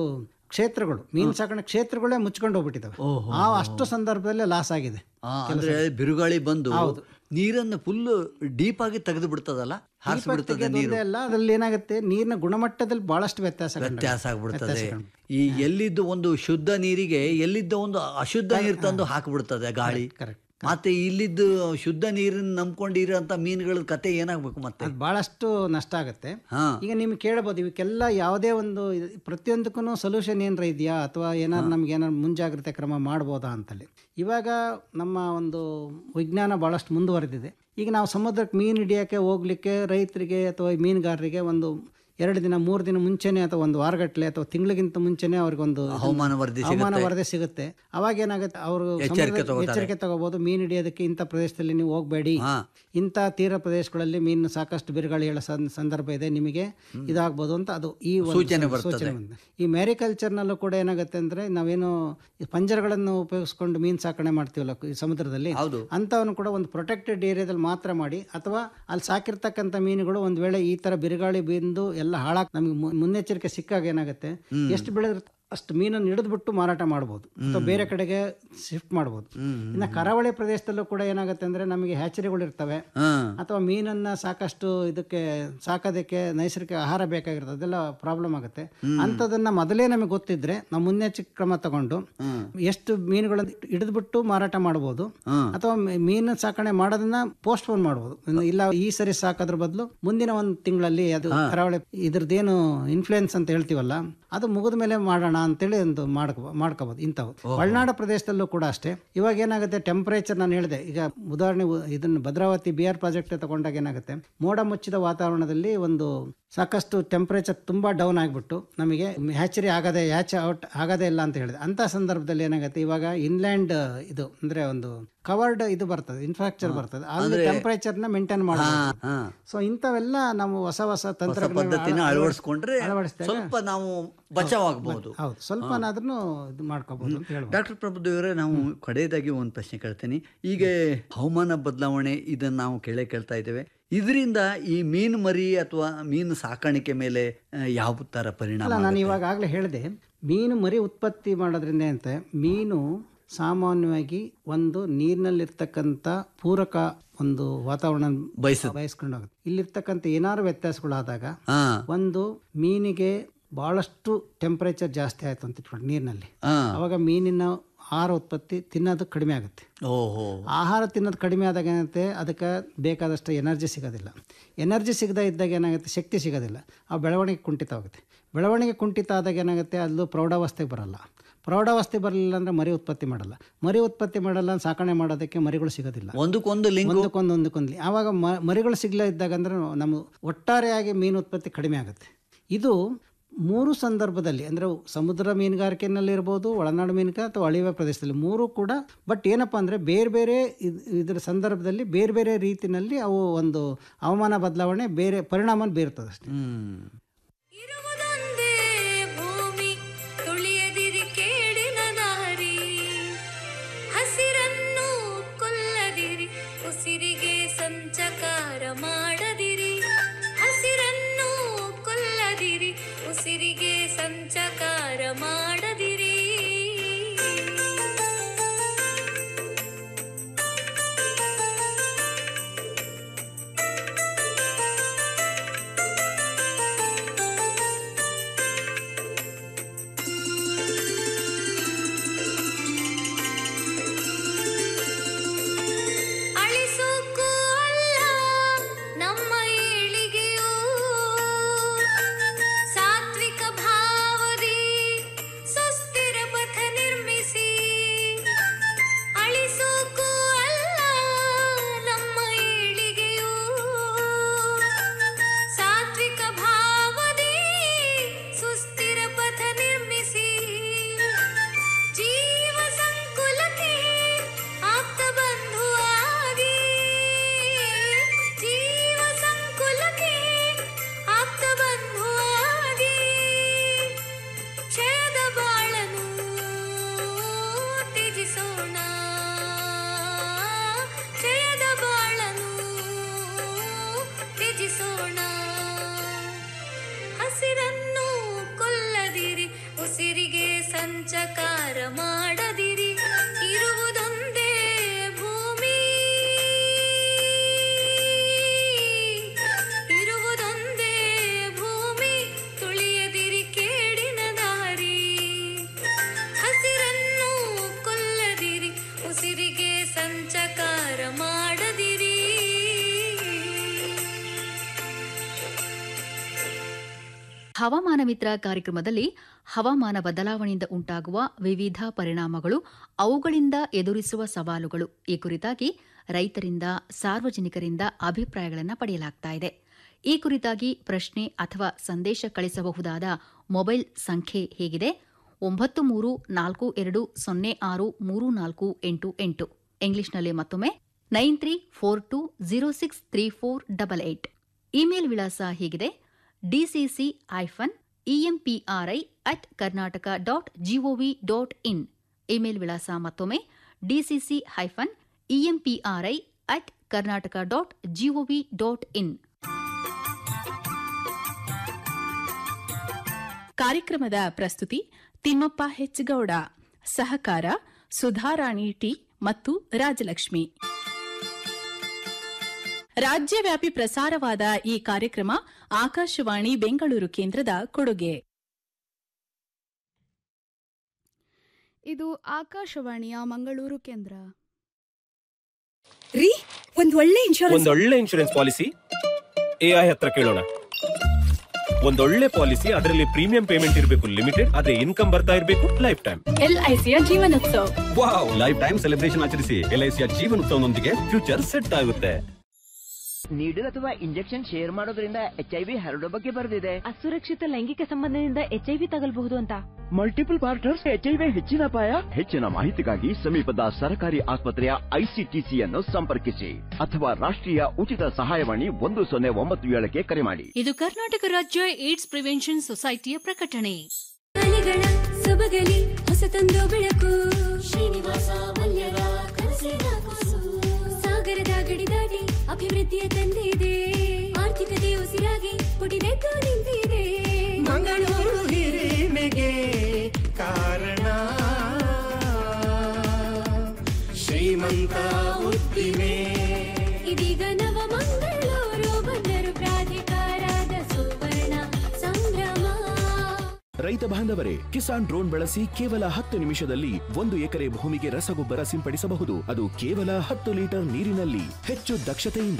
Speaker 10: ಕ್ಷೇತ್ರಗಳು ಮೀನು ಸಾಕಣೆ ಕ್ಷೇತ್ರಗಳೇ ಮುಚ್ಕೊಂಡು ಹೋಗ್ಬಿಟ್ಟಿದ್ದಾವೆ
Speaker 5: ಓಹೋ.
Speaker 10: ಆ ಅಷ್ಟು ಸಂದರ್ಭದಲ್ಲಿ ಲಾಸ್ ಆಗಿದೆ
Speaker 5: ಆ, ಅಂದ್ರೆ ಬಿರುಗಾಳಿ ಬಂದು
Speaker 10: ಹೌದು.
Speaker 5: ನೀರನ್ನು ಫುಲ್ ಡೀಪ್ ಆಗಿ ತೆಗೆದು ಬಿಡ್ತದಲ್ಲ ಹಾರಿಸಿ ಬಿಡ್ತದೆ ನೀರು
Speaker 10: ಅಲ್ಲ ಅದ್ರಲ್ಲಿ ಏನಾಗುತ್ತೆ ನೀರಿನ ಗುಣಮಟ್ಟದಲ್ಲಿ ಬಹಳಷ್ಟು ವ್ಯತ್ಯಾಸ ಕಂಡು-
Speaker 5: ವ್ಯತ್ಯಾಸ ಆಗ್ಬಿಡ್ತದೆ
Speaker 10: ವ್ಯತ್ಯಾಸ ಕಂಡು-
Speaker 5: ಈ ಎಲ್ಲಿದ್ದು ಒಂದು ಶುದ್ಧ ನೀರಿಗೆ ಎಲ್ಲಿದ್ದ ಒಂದು ಅಶುದ್ಧ ನೀರು ತಂದು ಹಾಕಿಬಿಡ್ತದೆ ಗಾಳಿ
Speaker 10: correct.
Speaker 5: ಮತ್ತೆ ಇಲ್ಲಿದ್ದು ಶುದ್ಧ ನೀರನ್ನು ನಂಬ್ಕೊಂಡಿರೋಂಥ ಮೀನುಗಳ ಕತೆ ಏನಾಗ್ಬೇಕು ಮತ್ತೆ
Speaker 10: ಅದು ಭಾಳಷ್ಟು ನಷ್ಟ ಆಗುತ್ತೆ
Speaker 5: ಹಾ
Speaker 10: ಈಗ ನಿಮ್ಗೆ ಕೇಳ್ಬೋದು ಇವಕ್ಕೆಲ್ಲ ಯಾವುದೇ ಒಂದು ಇದು- ಪ್ರತಿಯೊಂದಕ್ಕೂ ಸೊಲ್ಯೂಷನ್ ಏನಾರ ಇದೆಯಾ ಅಥವಾ ಏನಾರು ನಮ್ಗೆ ಏನಾರು ಮುಂಜಾಗ್ರತೆ ಕ್ರಮ ಮಾಡ್ಬೋದಾ ಅಂತಲ್ಲಿ ಇವಾಗ ನಮ್ಮ ಒಂದು ವಿಜ್ಞಾನ ಭಾಳಷ್ಟು ಮುಂದುವರೆದಿದೆ ಈಗ ನಾವು ಸಮುದ್ರಕ್ಕೆ ಮೀನು ಹಿಡಿಯೋಕ್ಕೆ ಹೋಗ್ಲಿಕ್ಕೆ ರೈತರಿಗೆ ಅಥವಾ ಈ ಮೀನುಗಾರರಿಗೆ ಒಂದು ಎರಡು ದಿನ ಮೂರು ದಿನ ಮುಂಚೆನೆ ಅಥವಾ ಒಂದು ವಾರಗಟ್ಟಲೆ ಅಥವಾ ತಿಂಗಳಿಗಿಂತ ಮುಂಚೆನೆ ಅವ್ರಿಗೊಂದು ಇದನ್ನ-
Speaker 5: ಹವಾಮಾನ ವರದಿ
Speaker 10: ಹವಾಮಾನ
Speaker 5: ಸಿಗುತ್ತೆ.
Speaker 10: ವರದಿ ಸಿಗುತ್ತೆ ಅವಾಗ ಏನಾಗುತ್ತೆ ಅವರು
Speaker 5: ಎಚ್ಚರಿಕೆ ತಗೋತಾರೆ.
Speaker 10: ಎಚ್ಚರಿಕೆ ತಗೋಬಹುದು ಮೀನು ಹಿಡಿಯೋದಕ್ಕೆ ಇಂಥ ಪ್ರದೇಶದಲ್ಲಿ ನೀವು ಹೋಗಬೇಡಿ
Speaker 5: ಹಾ.
Speaker 10: ಇಂಥ ತೀರ ಪ್ರದೇಶಗಳಲ್ಲಿ ಮೀನು ಸಾಕಷ್ಟು ಬಿರುಗಾಳಿ ಹೇಳೋ ಸಂ- ಸಂದರ್ಭ ಇದೆ ನಿಮಗೆ ಇದಾಗ್ಬೋದು ಅಂತ ಅದು ಈ ಒಂದು
Speaker 5: ಸೂಚನೆ
Speaker 10: ಸ-
Speaker 5: ಬರ್ತದೆ.
Speaker 10: ಬಂದಿದೆ. ಈ ಮ್ಯಾರಿಕಲ್ಚರ್ನಲ್ಲೂ ಕೂಡ ಏನಾಗುತ್ತೆ ಅಂದ್ರೆ ನಾವೇನು ಈ ಪಂಜರಗಳನ್ನು ಉಪಯೋಗಿಸ್ಕೊಂಡು ಮೀನು ಸಾಕಣೆ ಮಾಡ್ತೀವಲ್ಲ ಈ ಸಮುದ್ರದಲ್ಲಿ
Speaker 5: ಹೌದು.
Speaker 10: ಅಂಥವನ್ನು ಕೂಡ ಒಂದು ಪ್ರೊಟೆಕ್ಟೆಡ್ ಏರಿಯಾದಲ್ಲಿ ಮಾತ್ರ ಮಾಡಿ ಅಥವಾ ಅಲ್ಲಿ ಸಾಕಿರ್ತಕ್ಕಂಥ ಮೀನುಗಳು ಒಂದು ವೇಳೆ ಈ ತರ ಬಿರುಗಾಳಿ ಬಿಂದು ಎಲ್ಲ ಹಾಳಾಗ್ ನಮಗೆ ಮು- ಮುನ್ನೆಚ್ಚರಿಕೆ ಸಿಕ್ಕಾಗ ಏನಾಗುತ್ತೆ ಎಷ್ಟು ಬೆಳೆದಿರುತ್ತೆ ಅಷ್ಟು ಮೀನನ್ನು ಹಿಡಿದ್ಬಿಟ್ಟು ಮಾರಾಟ ಮಾಡ್ಬೋದು ಅಥವಾ ಬೇರೆ ಕಡೆಗೆ ಶಿಫ್ಟ್ ಮಾಡ್ಬೋದು ಇನ್ನು ಕರಾವಳಿ ಪ್ರದೇಶದಲ್ಲೂ ಕೂಡ ಏನಾಗುತ್ತೆ ಅಂದ್ರೆ ನಮಗೆ ಹ್ಯಾಚರಿಗಳು ಇರ್ತವೆ
Speaker 5: ಹಾ
Speaker 10: ಅಥವಾ ಮೀನನ್ನ ಸಾಕಷ್ಟು ಇದಕ್ಕೆ ಸಾಕೋದಕ್ಕೆ ನೈಸರ್ಗಿಕ ಆಹಾರ ಬೇಕಾಗಿರ್ತದೆ ಅದೆಲ್ಲ ಪ್ರಾಬ್ಲಮ್ ಆಗುತ್ತೆ ಅಂಥದನ್ನ ಮೊದಲೇ ನಮಗೆ ಗೊತ್ತಿದ್ರೆ ನಾವು ಮುನ್ನೆಚ್ಚರಿಕೆ ಕ್ರಮ ತಗೊಂಡು ಎಷ್ಟು ಮೀನುಗಳನ್ನು ಹಿಡಿದ್ಬಿಟ್ಟು ಮಾರಾಟ ಮಾಡ್ಬೋದು ಅಥವಾ ಮೀ- ಮೀನು ಸಾಕಣೆ ಮಾಡೋದನ್ನ ಪೋಸ್ಟ್ಪೋನ್ ಮಾಡ್ಬೋದು ಇನ್ನು ಇಲ್ಲ ಈ ಸರಿ ಸಾಕೋದ್ರ ಬದಲು ಮುಂದಿನ ಒಂದು ತಿಂಗಳಲ್ಲಿ ಅದು ಕರಾವಳಿ ಇದ್ರದ್ದೇನು ಇನ್ಫ್ಲುಯೆನ್ಸ್ ಅಂತ ಹೇಳ್ತೀವಲ್ಲ ಅದು ಮುಗಿದ ಮೇಲೆ ಮಾಡೋಣ ಅಂತೇಳಿ ಒಂದು ಮಾಡ್ಕೊ ಮಾಡ್ಕೋಬೋದು ಇಂಥವು ಒಳನಾಡು ಪ್ರದೇಶದಲ್ಲೂ ಕೂಡ ಅಷ್ಟೇ ಇವಾಗ ಏನಾಗುತ್ತೆ ಟೆಂಪರೇಚರ್ ನಾನು ಹೇಳಿದೆ ಈಗ ಉದಾಹರಣೆ ಉ- ಇದನ್ನು ಭದ್ರಾವತಿ ಬಿ ಆರ್ ಪ್ರಾಜೆಕ್ಟ್ ತಗೊಂಡಾಗ ಏನಾಗುತ್ತೆ ಮೋಡ ಮುಚ್ಚಿದ ವಾತಾವರಣದಲ್ಲಿ ಒಂದು ಸಾಕಷ್ಟು ಟೆಂಪರೇಚರ್ ತುಂಬ ಡೌನ್ ಆಗಿಬಿಟ್ಟು ನಮಗೆ ಹ್ಯಾಚರಿ ಆಗದೆ ಹ್ಯಾಚ್ ಔಟ್ ಆಗದೇ ಇಲ್ಲ ಅಂತ ಹೇಳಿದೆ ಅಂಥ ಸಂದರ್ಭದಲ್ಲಿ ಏನಾಗುತ್ತೆ ಇವಾಗ ಇನ್ಲ್ಯಾಂಡ್ ಇದು ಅಂದರೆ ಒಂದು ಕವರ್ಡ್ ಇದು ಬರ್ತದೆ ಇನ್ಫ್ರಾಸ್ಟ್ರಕ್ಚರ್ ಬರ್ತದೆ ಅಲ್ಲಿ ಟೆಂಪರೇಚರ್ನ ಮೇಂಟೈನ್ ಮಾಡಬಹುದು
Speaker 5: ಹಾ
Speaker 10: ಸೊ ಇಂಥವೆಲ್ಲ ನಾವು ಹೊಸ ಹೊಸ
Speaker 5: ಹೊಸ
Speaker 10: ತಂತ್ರಜ್ಞಾನ
Speaker 5: ಪದ್ಧತಿನ
Speaker 10: ಅಳ-
Speaker 5: ಅಳವಡಿಸ್ಕೊಂಡ್ರೆ
Speaker 10: ಅಳವಡಿಸಿದಾಗ-
Speaker 5: ಸ್ವಲ್ಪ ನಾವು ಬಚಾವಾಗಬಹುದು
Speaker 10: ಹೌದು ಸ್ವಲ್ಪನಾದ್ರೂ ಇದು ಮಾಡ್ಕೋಬಹುದು ಅಂತ ಹೇಳ್ಬೋದು
Speaker 5: ಡಾಕ್ಟರ್ ಪ್ರಭುದೇವರೇ ನಾವು ಕಡೆಯದಾಗಿ ಒಂದು ಪ್ರಶ್ನೆ ಕೇಳ್ತೀನಿ ಈಗ ಹವಾಮಾನ ಬದಲಾವಣೆ ಇದನ್ನು ನಾವು ಕೇಳೇ ಕೇಳ್ತಾ ಇದ್ದೇವೆ ಇದರಿಂದ ಈ ಮೀನು ಮರಿ ಅಥವಾ ಮೀನು ಸಾಕಾಣಿಕೆ ಮೇಲೆ ಆ, ಯಾವ ಥರ ಪರಿಣಾಮ
Speaker 10: ಅಲ್ಲ ನಾನು
Speaker 5: ಆಗುತ್ತೆ?
Speaker 10: ಇವಾಗ ಆಗಲೇ ಹೇಳಿದೆ ಮೀನು ಮರಿ ಉತ್ಪತ್ತಿ ಮಾಡೋದ್ರಿಂದ ಅಂತ ಮೀನು ಸಾಮಾನ್ಯವಾಗಿ ಒಂದು ನೀರಿನಲ್ಲಿರ್ತಕ್ಕಂಥ ಪೂರಕ ಒಂದು ವಾತಾವರಣ
Speaker 5: ಬಯಸುತ್ತೆ.
Speaker 10: ಬಯಸ್ಕೊಂಡು ಹೋಗುತ್ತೆ ಇಲ್ಲಿರ್ತಕ್ಕಂಥ ಏನಾದ್ರು ವ್ಯತ್ಯಾಸಗಳಾದಾಗ
Speaker 5: ಹಾ
Speaker 10: ಒಂದು ಮೀನಿಗೆ ಭಾಳಷ್ಟು ಟೆಂಪರೇಚರ್ ಜಾಸ್ತಿ ಆಯಿತು ಅಂತ ಇಟ್ಕೊಂಡು ನೀರಿನಲ್ಲಿ
Speaker 5: ಹಾ
Speaker 10: ಅವಾಗ ಮೀನಿನ ಆಹಾರ ಉತ್ಪತ್ತಿ ತಿನ್ನೋದು ಕಡಿಮೆ ಆಗುತ್ತೆ
Speaker 5: ಓಹೋ
Speaker 10: ಆಹಾರ ತಿನ್ನೋದು ಕಡಿಮೆ ಆದಾಗ ಏನಾಗುತ್ತೆ ಅದಕ್ಕೆ ಬೇಕಾದಷ್ಟು ಎನರ್ಜಿ ಸಿಗೋದಿಲ್ಲ ಎನರ್ಜಿ ಸಿಗದೇ ಇದ್ದಾಗ ಏನಾಗುತ್ತೆ ಶಕ್ತಿ ಸಿಗೋದಿಲ್ಲ ಆ ಬೆಳವಣಿಗೆ ಕುಂಠಿತ ಆಗುತ್ತೆ ಬೆಳವಣಿಗೆ ಕುಂಠಿತ ಆದಾಗ ಏನಾಗುತ್ತೆ ಅದು ಪ್ರೌಢಾವಸ್ಥೆಗೆ ಬರಲ್ಲ ಪ್ರೌಢಾವಸ್ಥೆ ಬರಲಿಲ್ಲ ಅಂದರೆ ಮರಿ ಉತ್ಪತ್ತಿ ಮಾಡಲ್ಲ ಮರಿ ಉತ್ಪತ್ತಿ ಮಾಡಲ್ಲ ಸಾಕಣೆ ಮಾಡೋದಕ್ಕೆ ಮರಿಗಳು ಸಿಗೋದಿಲ್ಲ
Speaker 5: ಒಂದಕ್ಕೊಂದು ಲಿಂಕ್
Speaker 10: ಒಂದಕ್ಕೊಂದು ಒಂದಕ್ಕೊಂದು ಆವಾಗ ಮ- ಮರಿಗಳು ಸಿಗಲೇ ಇದ್ದಾಗ ಅಂದ್ರೆ ನಮ್ಮ ಒಟ್ಟಾರೆಯಾಗಿ ಮೀನು ಉತ್ಪತ್ತಿ ಕಡಿಮೆ ಆಗುತ್ತೆ ಇದು ಮೂರು ಸಂದರ್ಭದಲ್ಲಿ ಅಂದರೆ ಸಮುದ್ರ ಮೀನುಗಾರಿಕೆನಲ್ಲಿ ಇರ್ಬೋದು ಒಳನಾಡು ಮೀನುಗಾರಿಕೆ ಅಥವಾ ಅಳಿವೆ ಪ್ರದೇಶದಲ್ಲಿ ಮೂರು ಕೂಡ ಬಟ್ ಏನಪ್ಪ ಅಂದರೆ ಬೇರೆ ಬೇರೆ ಇದ್- ಇದರ ಸಂದರ್ಭದಲ್ಲಿ ಬೇರೆ ಬೇರೆ ರೀತಿಯಲ್ಲಿ ಅವು ಒಂದು ಹವಾಮಾನ ಬದಲಾವಣೆ ಬೇರೆ ಪರಿಣಾಮ ಬೀರ್ತದೆ ಅಷ್ಟೇ
Speaker 5: ಹ್ಮ್
Speaker 4: ಇರುವುದೊಂದೇ ಭೂಮಿ ತುಳಿಯದಿರಿ ಕೇಡಿನ ದಾರಿ ಹಸಿರನ್ನು ಕೊಲ್ಲದಿರಿ ಉಸಿರಿಗೆ ಸಂಚಕಾರ ಮಾಡದಿರಿ ಹಸಿರನ್ನು ಕೊಲ್ಲದಿರಿ ಉಸಿರಿಗೆ ಸಂಚಕಾರ ಮಾಡದಿರಿ
Speaker 2: ಹವಾಮಾನ ಮಿತ್ರ ಕಾರ್ಯಕ್ರಮದಲ್ಲಿ ಹವಾಮಾನ ಬದಲಾವಣೆಯಿಂದ ಉಂಟಾಗುವ ವಿವಿಧ ಪರಿಣಾಮಗಳು ಅವುಗಳಿಂದ ಎದುರಿಸುವ ಸವಾಲುಗಳು ಈ ಕುರಿತಾಗಿ ರೈತರಿಂದ ಸಾರ್ವಜನಿಕರಿಂದ ಅಭಿಪ್ರಾಯಗಳನ್ನು ಪಡೆಯಲಾಗ್ತಾ ಇದೆ ಈ ಕುರಿತಾಗಿ ಪ್ರಶ್ನೆ ಅಥವಾ ಸಂದೇಶ ಕಳಿಸಬಹುದಾದ ಮೊಬೈಲ್ ಸಂಖ್ಯೆ ಹೇಗಿದೆ ಒಂಬತ್ತು ಮೂರು ನಾಲ್ಕು ಎರಡು ಸೊನ್ನೆ ಆರು ಮೂರು ನಾಲ್ಕು ಎಂಟು ಎಂಟು ಇಂಗ್ಲಿಷ್ನಲ್ಲಿ ಮತ್ತೊಮ್ಮೆ nine three four two zero six three four double eight email ವಿಳಾಸ ಹೀಗಿದೆ DCC hyphen EMPRI at Karnataka dot GOV in email ಇಮೇಲ್ ವಿಳಾಸ ಮತ್ತೊಮ್ಮೆ DCC hyphen EMPRI at Karnataka dot GOV in ಇನ್
Speaker 3: ಕಾರ್ಯಕ್ರಮದ ಪ್ರಸ್ತುತಿ ತಿಮ್ಮಪ್ಪ ಹೆಚ್ಗೌಡ ಸಹಕಾರ ಸುಧಾರಾಣಿ ಟಿ ಮತ್ತು ರಾಜಲಕ್ಷ್ಮಿ ರಾಜ್ಯವ್ಯಾಪಿ ಪ್ರಸಾರವಾದ ಈ ಕಾರ್ಯಕ್ರಮ ಆಕಾಶವಾಣಿ ಬೆಂಗಳೂರು ಕೇಂದ್ರದ ಕೊಡುಗೆ
Speaker 11: ಇದು ಆಕಾಶವಾಣಿಯ ಮಂಗಳೂರು ಕೇಂದ್ರ
Speaker 12: ರೀ ಒಂದ್ ಒಳ್ಳೆ ಇನ್ಶೂರೆನ್ಸ್
Speaker 13: ಒಂದೊಳ್ಳೆ ಇನ್ಶೂರೆನ್ಸ್ ಪಾಲಿಸಿ ಎಐ ಹತ್ರ ಕೇಳೋಣ ಒಂದೊಳ್ಳೆ ಪಾಲಿಸಿ ಅದರಲ್ಲಿ ಪ್ರೀಮಿಯಂ ಪೇಮೆಂಟ್ ಇರಬೇಕು ಲಿಮಿಟೆಡ್ ಅದೇ ಇನ್ಕಮ್ ಬರ್ತಾ ಇರಬೇಕು ಲೈಫ್ ಟೈಮ್
Speaker 12: ಎಲ್ಐಸಿಯ Jeevan Utsav
Speaker 13: wow life time celebration ಆಚರಿಸಿ ಎಲ್ಐಸಿಯ ಜೀವನೋತ್ಸವನೊಂದಿಗೆ ಫ್ಯೂಚರ್ ಸೆಟ್ ಆಗುತ್ತೆ
Speaker 14: ನೀಡಲ್ ಅಥವಾ ಇಂಜೆಕ್ಷನ್ ಶೇರ್ ಮಾಡೋದ್ರಿಂದ ಎಚ್ ಐ ವಿ ಹರಡೋ ಬಗ್ಗೆ ಬರೆದಿದೆ
Speaker 15: ಅಸುರಕ್ಷಿತ ಲೈಂಗಿಕ ಸಂಬಂಧದಿಂದ ಎಚ್ಐವಿ ತಗಲ್ಬಹುದು ಅಂತ
Speaker 14: multiple partners H I V ಹೆಚ್ಚಿನ ಅಪಾಯ ಹೆಚ್ಚಿನ ಮಾಹಿತಿಗಾಗಿ ಸಮೀಪದ ಸರ್ಕಾರಿ ಆಸ್ಪತ್ರೆಯ ಐಸಿಟಿಸಿಯನ್ನು ಸಂಪರ್ಕಿಸಿ ಅಥವಾ ರಾಷ್ಟ್ರೀಯ ಉಚಿತ ಸಹಾಯವಾಣಿ ಒಂದು ಸೊನ್ನೆ ಒಂಬತ್ತು ಏಳಕ್ಕೆ ಕರೆ ಮಾಡಿ
Speaker 15: ಇದು ಕರ್ನಾಟಕ ರಾಜ್ಯ ಏಡ್ಸ್ ಪ್ರಿವೆನ್ಷನ್ ಸೊಸೈಟಿಯ ಪ್ರಕಟಣೆ
Speaker 4: ಅಲೆಗಳ ಸೊಬಗಲಿ ಹೊಸತೊಂದು ಬೆಳಕು ಶ್ರೀನಿವಾಸ ಮಲ್ಯದ ಕನಸಿನ ಕೂಸು ಸಾಗರದ ಗಡಿ ದಾಟಿ ಅಭಿವೃದ್ಧಿಯ ತಂದಿದೆ ಆರ್ಥಿಕತೆ ಉಸಿರಾಗಿ ಪುಟಿದೆದ್ದು ನಿಂತಿದೆ
Speaker 16: ಮಂಗಳೂರು ಹಿರಿಮೆಗೆ ಕಾರಣ ಶ್ರೀಮಂತ ಉದ್ದಿಮೆ
Speaker 4: ಇದೀಗ ನವ ಮಂಗಳೂರು ಬಂದರು ಪ್ರಾಧಿಕಾರದ ಸುವರ್ಣ ಸಂಭ್ರಮ
Speaker 17: ರೈತ ಬಾಂಧವರೇ ಕಿಸಾನ್ ಡ್ರೋನ್ ಬಳಸಿ ಕೇವಲ ಹತ್ತು ನಿಮಿಷದಲ್ಲಿ ಒಂದು ಎಕರೆ ಭೂಮಿಗೆ ರಸಗೊಬ್ಬರ ಸಿಂಪಡಿಸಬಹುದು ಅದು ಕೇವಲ ಹತ್ತು ಲೀಟರ್ ನೀರಿನಲ್ಲಿ ಹೆಚ್ಚು ದಕ್ಷತೆಯಿಂದ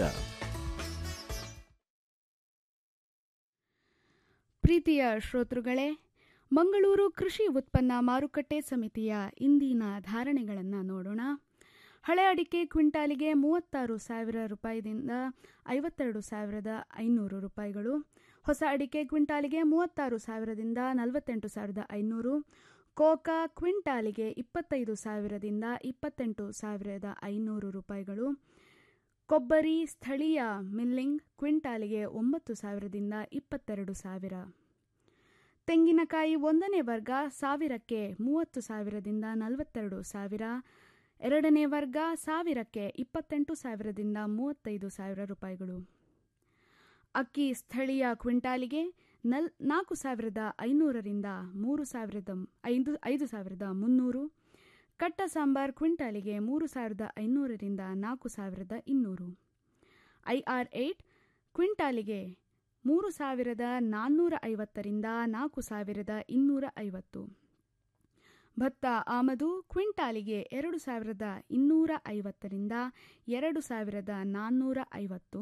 Speaker 11: ಪ್ರೀತಿಯ ಶ್ರೋತೃಗಳೇ ಮಂಗಳೂರು ಕೃಷಿ ಉತ್ಪನ್ನ ಮಾರುಕಟ್ಟೆ ಸಮಿತಿಯ ಇಂದಿನ ಧಾರಣೆಗಳನ್ನು ನೋಡೋಣ ಹಳೆ ಅಡಿಕೆ ಕ್ವಿಂಟಾಲಿಗೆ ಮೂವತ್ತಾರು ಸಾವಿರ ರೂಪಾಯಿದಿಂದ ಐವತ್ತೆರಡು ಸಾವಿರದ ಐನೂರು ರೂಪಾಯಿಗಳು ಹೊಸ ಅಡಿಕೆ ಕ್ವಿಂಟಾಲಿಗೆ ಮೂವತ್ತಾರು ಸಾವಿರದಿಂದ ನಲವತ್ತೆಂಟು ಸಾವಿರದ ಐನೂರು ಕೋಕಾ ಕ್ವಿಂಟಾಲಿಗೆ ಇಪ್ಪತ್ತೈದು ಸಾವಿರದಿಂದ ಇಪ್ಪತ್ತೆಂಟು ಸಾವಿರದ ಐನೂರು ರೂಪಾಯಿಗಳು ಕೊಬ್ಬರಿ ಸ್ಥಳೀಯ ಮಿಲ್ಲಿಂಗ್ ಕ್ವಿಂಟಾಲಿಗೆ ಒಂಬತ್ತು ಸಾವಿರದಿಂದ ಇಪ್ಪತ್ತೆರಡು ಸಾವಿರ ತೆಂಗಿನಕಾಯಿ ಒಂದನೇ ವರ್ಗ ಸಾವಿರಕ್ಕೆ ಮೂವತ್ತು ಸಾವಿರದಿಂದ ನಲವತ್ತೆರಡು ಸಾವಿರ ಎರಡನೇ ವರ್ಗ ಸಾವಿರಕ್ಕೆ ಇಪ್ಪತ್ತೆಂಟು ಸಾವಿರದಿಂದ ಮೂವತ್ತೈದು ಸಾವಿರ ರೂಪಾಯಿಗಳು ಅಕ್ಕಿ ಸ್ಥಳೀಯ ಕ್ವಿಂಟಾಲಿಗೆ ನಲ್ ನಾಲ್ಕು ಸಾವಿರದ ಐನೂರರಿಂದ ಮೂರು ಸಾವಿರದ ಐದು ಐದು ಸಾವಿರದ ಮುನ್ನೂರು ಕಟ್ಟ ಸಾಂಬಾರ್ ಕ್ವಿಂಟಾಲಿಗೆ ಮೂರು ಸಾವಿರದ ಐನೂರರಿಂದ ನಾಲ್ಕು ಸಾವಿರದ ಇನ್ನೂರು ಐಆರ್ ಏಟ್ ಕ್ವಿಂಟಾಲಿಗೆ ಮೂರು ಸಾವಿರದ ನಾನ್ನೂರ ಐವತ್ತರಿಂದ ನಾಲ್ಕು ಸಾವಿರದ ಇನ್ನೂರ ಐವತ್ತು ಭತ್ತ ಆಮದು ಕ್ವಿಂಟಾಲಿಗೆ ಎರಡು ಸಾವಿರದ ಇನ್ನೂರ ಐವತ್ತರಿಂದ ಎರಡು ಸಾವಿರದ ನಾನ್ನೂರ ಐವತ್ತು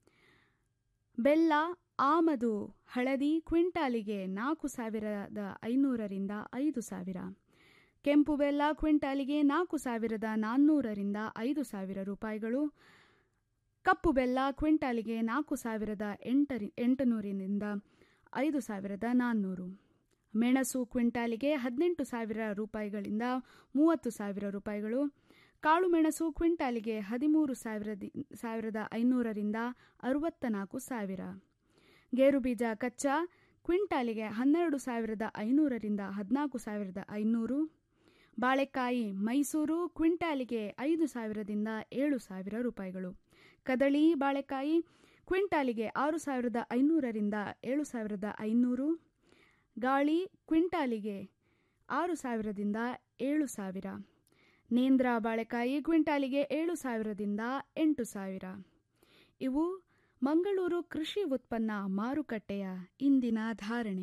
Speaker 11: ಬೆಲ್ಲ ಆಮದು ಹಳದಿ ಕ್ವಿಂಟಾಲಿಗೆ ನಾಲ್ಕು ಸಾವಿರದ ಐನೂರರಿಂದ ಐದು ಸಾವಿರ ಕೆಂಪು ಬೆಲ್ಲ ಕ್ವಿಂಟಾಲಿಗೆ ನಾಲ್ಕು ಸಾವಿರದ ನಾನ್ನೂರರಿಂದ ಐದು ಸಾವಿರ ರೂಪಾಯಿಗಳು ಕಪ್ಪು ಬೆಲ್ಲ ಕ್ವಿಂಟಾಲಿಗೆ ನಾಲ್ಕು ಸಾವಿರದ ಎಂಟರಿ ಎಂಟುನೂರಿನಿಂದ ಐದು ಸಾವಿರದ ನಾನ್ನೂರು ಮೆಣಸು ಕ್ವಿಂಟಾಲಿಗೆ ಹದಿನೆಂಟು ಸಾವಿರ ರೂಪಾಯಿಗಳಿಂದ ಮೂವತ್ತು ಸಾವಿರ ರೂಪಾಯಿಗಳು ಕಾಳು ಮೆಣಸು ಕ್ವಿಂಟಾಲಿಗೆ ಹದಿಮೂರು ಸಾವಿರದ ಸಾವಿರದ ಐನೂರರಿಂದ ಅರವತ್ತ ನಾಲ್ಕು ಸಾವಿರ ಗೇರುಬೀಜ ಕಚ್ಚಾ ಕ್ವಿಂಟಾಲಿಗೆ ಹನ್ನೆರಡು ಸಾವಿರದ ಐನೂರರಿಂದ ಹದಿನಾಲ್ಕು ಸಾವಿರದ ಐನೂರು ಬಾಳೆಕಾಯಿ ಮೈಸೂರು ಕ್ವಿಂಟಾಲಿಗೆ ಐದು ಸಾವಿರದಿಂದ ಏಳು ಸಾವಿರ ರೂಪಾಯಿಗಳು ಕದಳಿ ಬಾಳೆಕಾಯಿ ಕ್ವಿಂಟಾಲಿಗೆ ಆರು ಸಾವಿರದ ಐನೂರರಿಂದ ಏಳು ಸಾವಿರದ ಐನೂರು ಗಾಳಿ ಕ್ವಿಂಟಾಲಿಗೆ ಆರು ಸಾವಿರದಿಂದ ಏಳು ಸಾವಿರ ನೇಂದ್ರ ಬಾಳೆಕಾಯಿ ಕ್ವಿಂಟಾಲಿಗೆ ಏಳು ಸಾವಿರದಿಂದ ಎಂಟು ಸಾವಿರ ಇವು ಮಂಗಳೂರು ಕೃಷಿ ಉತ್ಪನ್ನ ಮಾರುಕಟ್ಟೆಯ ಇಂದಿನ ಧಾರಣೆ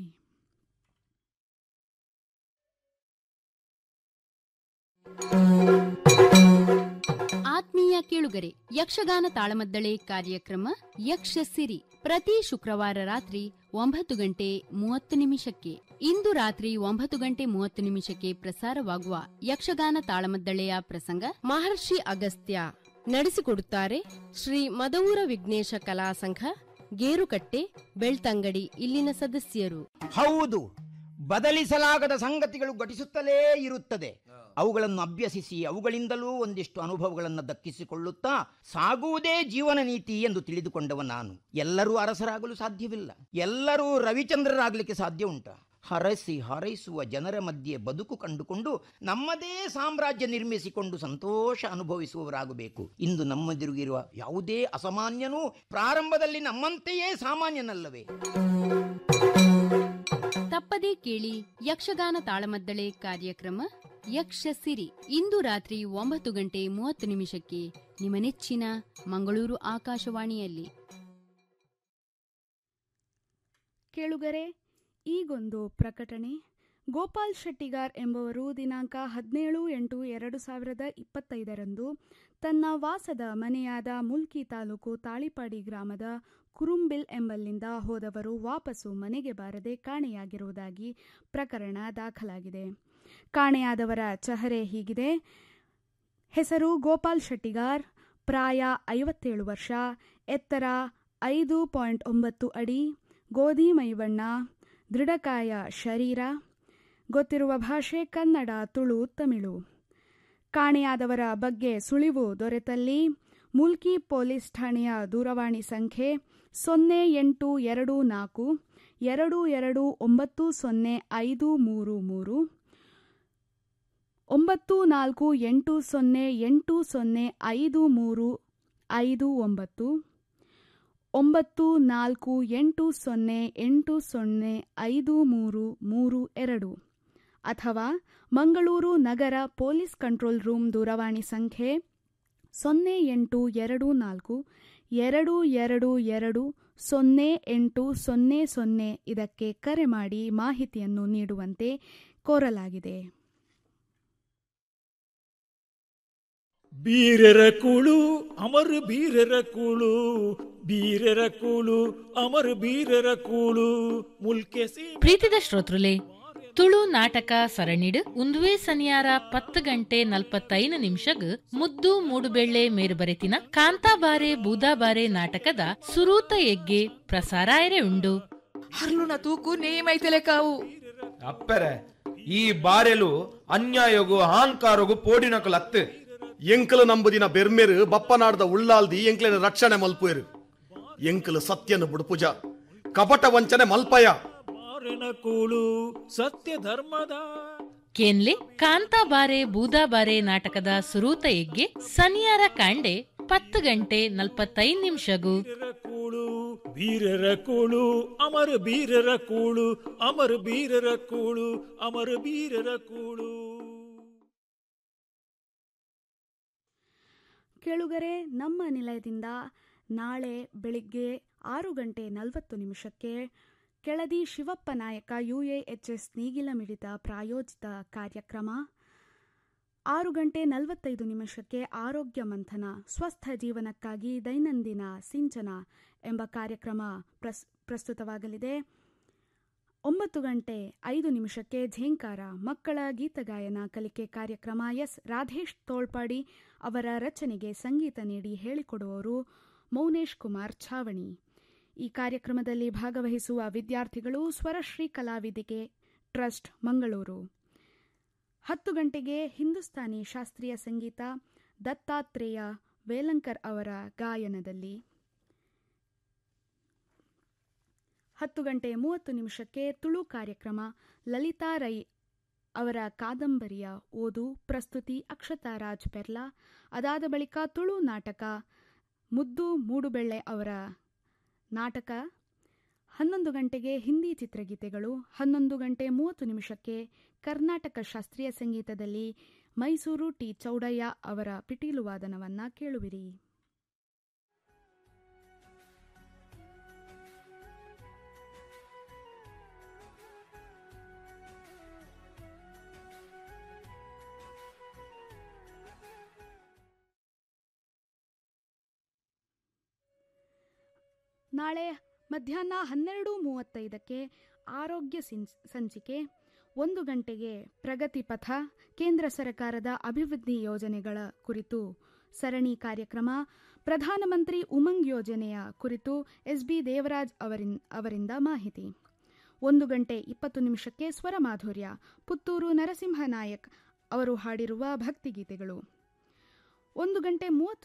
Speaker 18: ಆತ್ಮೀಯ ಕೇಳುಗರೆ ಯಕ್ಷಗಾನ ತಾಳಮದ್ದಳೆ ಕಾರ್ಯಕ್ರಮ ಯಕ್ಷ ಸಿರಿ ಪ್ರತಿ ಶುಕ್ರವಾರ ರಾತ್ರಿ ಒಂಬತ್ತು ಗಂಟೆ ಮೂವತ್ತು ನಿಮಿಷಕ್ಕೆ ಇಂದು ರಾತ್ರಿ ಒಂಬತ್ತು ಗಂಟೆ ಮೂವತ್ತು ನಿಮಿಷಕ್ಕೆ ಪ್ರಸಾರವಾಗುವ ಯಕ್ಷಗಾನ ತಾಳಮದ್ದಳೆಯ ಪ್ರಸಂಗ
Speaker 19: ಮಹರ್ಷಿ ಅಗಸ್ತ್ಯ ನಡೆಸಿಕೊಡುತ್ತಾರೆ ಶ್ರೀ ಮದವೂರ ವಿಘ್ನೇಶ ಕಲಾ ಸಂಘ ಗೇರುಕಟ್ಟೆ ಬೆಳ್ತಂಗಡಿ ಇಲ್ಲಿನ ಸದಸ್ಯರು
Speaker 20: ಹೌದು ಬದಲಿಸಲಾಗದ ಸಂಗತಿಗಳು ಘಟಿಸುತ್ತಲೇ ಇರುತ್ತದೆ ಅವುಗಳನ್ನು ಅಭ್ಯಸಿಸಿ ಅವುಗಳಿಂದಲೂ ಒಂದಿಷ್ಟು ಅನುಭವಗಳನ್ನು ದಕ್ಕಿಸಿಕೊಳ್ಳುತ್ತಾ ಸಾಗುವುದೇ ಜೀವನ ನೀತಿ ಎಂದು ತಿಳಿದುಕೊಂಡವ ನಾನು ಎಲ್ಲರೂ ಅರಸರಾಗಲು ಸಾಧ್ಯವಿಲ್ಲ ಎಲ್ಲರೂ ರವಿಚಂದ್ರರಾಗಲಿಕ್ಕೆ ಸಾಧ್ಯ ಉಂಟ ಹರಸಿ ಹಾರೈಸುವ ಜನರ ಮಧ್ಯೆ ಬದುಕು ಕಂಡುಕೊಂಡು ನಮ್ಮದೇ ಸಾಮ್ರಾಜ್ಯ ನಿರ್ಮಿಸಿಕೊಂಡು ಸಂತೋಷ ಅನುಭವಿಸುವವರಾಗಬೇಕು ಇಂದು ನಮ್ಮದಿರುಗಿರುವ ಯಾವುದೇ ಅಸಾಮಾನ್ಯನೂ ಪ್ರಾರಂಭದಲ್ಲಿ ನಮ್ಮಂತೆಯೇ ಸಾಮಾನ್ಯನಲ್ಲವೇ
Speaker 18: ತಪ್ಪದೇ ಕೇಳಿ ಯಕ್ಷಗಾನ ತಾಳಮದ್ದಳೆ ಕಾರ್ಯಕ್ರಮ ಯಕ್ಷ ಸಿರಿ ಇಂದು ರಾತ್ರಿ ಒಂಬತ್ತು ಗಂಟೆ ಮೂವತ್ತು ನಿಮಿಷಕ್ಕೆ ನಿಮ್ಮ ನೆಚ್ಚಿನ ಮಂಗಳೂರು ಆಕಾಶವಾಣಿಯಲ್ಲಿ
Speaker 11: ಕೇಳುಗರೆ ಈಗೊಂದು ಪ್ರಕಟಣೆ ಗೋಪಾಲ್ ಶೆಟ್ಟಿಗಾರ್ ಎಂಬುವರು ದಿನಾಂಕ ಹದಿನೇಳು ಎಂಟು ಎರಡು ಸಾವಿರದ ಇಪ್ಪತ್ತೈದರಂದು ತನ್ನ ವಾಸದ ಮನೆಯಾದ ಮುಲ್ಕಿ ತಾಲೂಕು ತಾಳಿಪಾಡಿ ಗ್ರಾಮದ ಕುರುಂಬಿಲ್ ಎಂಬಲ್ಲಿಂದ ಹೋದವರು ವಾಪಸ್ಸು ಮನೆಗೆ ಬಾರದೆ ಕಾಣೆಯಾಗಿರುವುದಾಗಿ ಪ್ರಕರಣ ದಾಖಲಾಗಿದೆ ಕಾಣೆಯಾದವರ ಚಹರೆ ಹೀಗಿದೆ ಹೆಸರು ಗೋಪಾಲ್ ಶೆಟ್ಟಿಗಾರ್ ಪ್ರಾಯ ಐವತ್ತೇಳು ವರ್ಷ ಎತ್ತರ ಐದು ಪಾಯಿಂಟ್ ಒಂಬತ್ತು ಅಡಿ ಗೋಧಿ ಮೈಬಣ್ಣ ದೃಢಕಾಯ ಶರೀರ ಗೊತ್ತಿರುವ ಭಾಷೆ ಕನ್ನಡ ತುಳು ತಮಿಳು ಕಾಣೆಯಾದವರ ಬಗ್ಗೆ ಸುಳಿವು ದೊರೆತಲ್ಲಿ ಮುಲ್ಕಿ ಪೊಲೀಸ್ ಠಾಣೆಯ ದೂರವಾಣಿ ಸಂಖ್ಯೆ ಸೊನ್ನೆ ಎಂಟು ಎರಡು ನಾಲ್ಕು ಎರಡು ಎರಡು ಒಂಬತ್ತು ಸೊನ್ನೆ ಐದು ಮೂರು ಮೂರು ಒಂಬತ್ತು ನಾಲ್ಕು ಎಂಟು ಸೊನ್ನೆ ಎಂಟು ಸೊನ್ನೆ ಐದು ಮೂರು ಐದು ಒಂಬತ್ತು ಒಂಬತ್ತು ನಾಲ್ಕು ಎಂಟು ಸೊನ್ನೆ ಎಂಟು ಸೊನ್ನೆ ಐದು ಮೂರು ಮೂರು ಎರಡು ಅಥವಾ ಮಂಗಳೂರು ನಗರ ಪೊಲೀಸ್ ಕಂಟ್ರೋಲ್ ರೂಮ್ ದೂರವಾಣಿ ಸಂಖ್ಯೆ ಸೊನ್ನೆ ಎಂಟು ಎರಡು ನಾಲ್ಕು ಎರಡು ಎರಡು ಎರಡು ಸೊನ್ನೆ ಎಂಟು ಸೊನ್ನೆ ಸೊನ್ನೆ ಇದಕ್ಕೆ ಕರೆ ಮಾಡಿ ಮಾಹಿತಿಯನ್ನು ನೀಡುವಂತೆ ಕೋರಲಾಗಿದೆ
Speaker 21: ಬೀರರ ಕೂಳು ಅಮರ ಬೀರರ ಕೂಳು ಬೀರರ ಕೂಳು ಅಮರ ಬೀರರ ಕೂಳು ಮುಲ್ಕೆಸಿ
Speaker 15: ಪ್ರೀತಿದ ಶ್ರೋತೃಲೆ ತುಳು ನಾಟಕ ಸರಣಿಡ್ ಉಂದುವೆ ಸನಿಯಾರ ಪತ್ತು ಗಂಟೆ ನಲ್ಪತ್ತೈದು ನಿಮಿಷಗ್ ಮುದ್ದು ಮೂಡುಬೆಳ್ಳೆ ಮೇರು ಬರೆತಿನ ಕಾಂತಾಬಾರೆ ಬೂದಾಬಾರೆ ನಾಟಕದ ಸುರೂತ ಎಗ್ಗೆ ಪ್ರಸಾರ ಎರೆ ಉಂಡು
Speaker 22: ಹರ್ಲುನ ತೂಕು ನೇಮೈತೆಲೆ ಕಾವು
Speaker 23: ಅಪ್ಪರೆ ಈ ಬಾರೆಲು ಅನ್ಯಾಯಗು ಅಹಂಕಾರಗು ಪೋಡಿನಕಲು ಅತ್ತು
Speaker 24: ಎಂಕಲು ನಂಬುದಿನ ಬೆರ್ಮೆರು ಬಪ್ಪನಾಡ್ದ ಉಳ್ಳಾಲ್ದಿ ಎಂಕ್ಲೆನ ರಕ್ಷಣೆ ಮಲ್ಪುವೆರು ಎಂಕಲು ಸತ್ಯನು ಬುಡುಪುಜ ಕಪಟ ವಂಚನೆ ಮಲ್ಪಯ
Speaker 21: ಮಾರನ ಕೂಳು ಸತ್ಯ ಧರ್ಮದ
Speaker 15: ಕೇನ್ಲೆ ಕಾಂತಾಬಾರೆ ಬೂದಾಬಾರೆ ನಾಟಕದ ಸುರೂತ ಎಗ್ಗೆ ಸನಿಯಾರ ಕಾಂಡೆ ಪತ್ತು ಗಂಟೆ ನಲ್ಪತ್ತೈದು ನಿಮಿಷಗು
Speaker 21: ಕೂಳು ಬೀರರ ಕೂಳು ಅಮರ ಬೀರರ ಕೂಳು ಅಮರ ಬೀರರ ಕೂಳು ಅಮರ ಬೀರರ ಕೂಳು
Speaker 11: ಕೇಳುಗರೆ ನಮ್ಮ ನಿಲಯದಿಂದ ನಾಳೆ ಬೆಳಿಗ್ಗೆ ಆರು ಗಂಟೆ ನಲವತ್ತು ನಿಮಿಷಕ್ಕೆ ಕೆಳದಿ ಶಿವಪ್ಪ ನಾಯಕ ಯುಎಎಚ್ಎಸ್ ನೇಗಿಲ ಮಿಡಿತ ಪ್ರಾಯೋಜಿತ ಕಾರ್ಯಕ್ರಮ ಆರು ಗಂಟೆ ನಲವತ್ತೈದು ನಿಮಿಷಕ್ಕೆ ಆರೋಗ್ಯ ಮಂಥನ ಸ್ವಸ್ಥ ಜೀವನಕ್ಕಾಗಿ ದೈನಂದಿನ ಸಿಂಚನ ಎಂಬ ಕಾರ್ಯಕ್ರಮ ಪ್ರಸ್ ಪ್ರಸ್ತುತವಾಗಲಿದೆ ಒಂಬತ್ತು ಗಂಟೆ ಐದು ನಿಮಿಷಕ್ಕೆ ಝೇಂಕಾರ ಮಕ್ಕಳ ಗೀತಗಾಯನ ಕಲಿಕೆ ಕಾರ್ಯಕ್ರಮ ಎಸ್ ರಾಧೇಶ್ ತೋಳ್ಪಾಡಿ ಅವರ ರಚನೆಗೆ ಸಂಗೀತ ನೀಡಿ ಹೇಳಿಕೊಡುವವರು ಮೌನೇಶ್ ಕುಮಾರ್ ಛಾವಣಿ ಈ ಕಾರ್ಯಕ್ರಮದಲ್ಲಿ ಭಾಗವಹಿಸುವ ವಿದ್ಯಾರ್ಥಿಗಳು ಸ್ವರಶ್ರೀ ಕಲಾವಿದಿಕೆ ಟ್ರಸ್ಟ್ ಮಂಗಳೂರು ಹತ್ತು ಗಂಟೆಗೆ ಹಿಂದೂಸ್ತಾನಿ ಶಾಸ್ತ್ರೀಯ ಸಂಗೀತ ದತ್ತಾತ್ರೇಯ ವೇಲಂಕರ್ ಅವರ ಗಾಯನದಲ್ಲಿ ಹತ್ತು ಗಂಟೆ ಮೂವತ್ತು ನಿಮಿಷಕ್ಕೆ ತುಳು ಕಾರ್ಯಕ್ರಮ ಲಲಿತಾ ರೈ ಅವರ ಕಾದಂಬರಿಯ ಓದು ಪ್ರಸ್ತುತಿ ಅಕ್ಷತಾ ರಾಜ್ ಪೆರ್ಲಾ ಅದಾದ ಬಳಿಕ ತುಳು ನಾಟಕ ಮುದ್ದು ಮೂಡುಬೆಳ್ಳೆ ಅವರ ನಾಟಕ ಹನ್ನೊಂದು ಗಂಟೆಗೆ ಹಿಂದಿ ಚಿತ್ರಗೀತೆಗಳು ಹನ್ನೊಂದು ಗಂಟೆ ಮೂವತ್ತು ನಿಮಿಷಕ್ಕೆ ಕರ್ನಾಟಕ ಶಾಸ್ತ್ರೀಯ ಸಂಗೀತದಲ್ಲಿ ಮೈಸೂರು ಟಿ ಚೌಡಯ್ಯ ಅವರ ಪಿಟೀಲು ವಾದನವನ್ನ ಕೇಳುವಿರಿ ನಾಳೆ ಮಧ್ಯಾಹ್ನ ಹನ್ನೆರಡು ಮೂವತ್ತೈದಕ್ಕೆ ಆರೋಗ್ಯ ಸಿಂಚ್- ಸಂಚಿಕೆ ಒಂದು ಗಂಟೆಗೆ ಪ್ರಗತಿ ಪಥ ಕೇಂದ್ರ ಸರ್ಕಾರದ ಅಭಿವೃದ್ಧಿ ಯೋಜನೆಗಳ ಕುರಿತು ಸರಣಿ ಕಾರ್ಯಕ್ರಮ ಪ್ರಧಾನಮಂತ್ರಿ ಉಮಂಗ್ ಯೋಜನೆಯ ಕುರಿತು ಎಸ್ಬಿ ದೇವರಾಜ್ ಅವರಿನ್- ಅವರಿಂದ ಮಾಹಿತಿ ಒಂದು ಗಂಟೆ ಇಪ್ಪತ್ತು ನಿಮಿಷಕ್ಕೆ ಸ್ವರ ಮಾಧುರ್ಯ ಪುತ್ತೂರು ನರಸಿಂಹ ನಾಯಕ್ ಅವರು ಹಾಡಿರುವ ಭಕ್ತಿಗೀತೆಗಳು ಒಂದು ಗಂಟೆ ಮೂವತ್ತು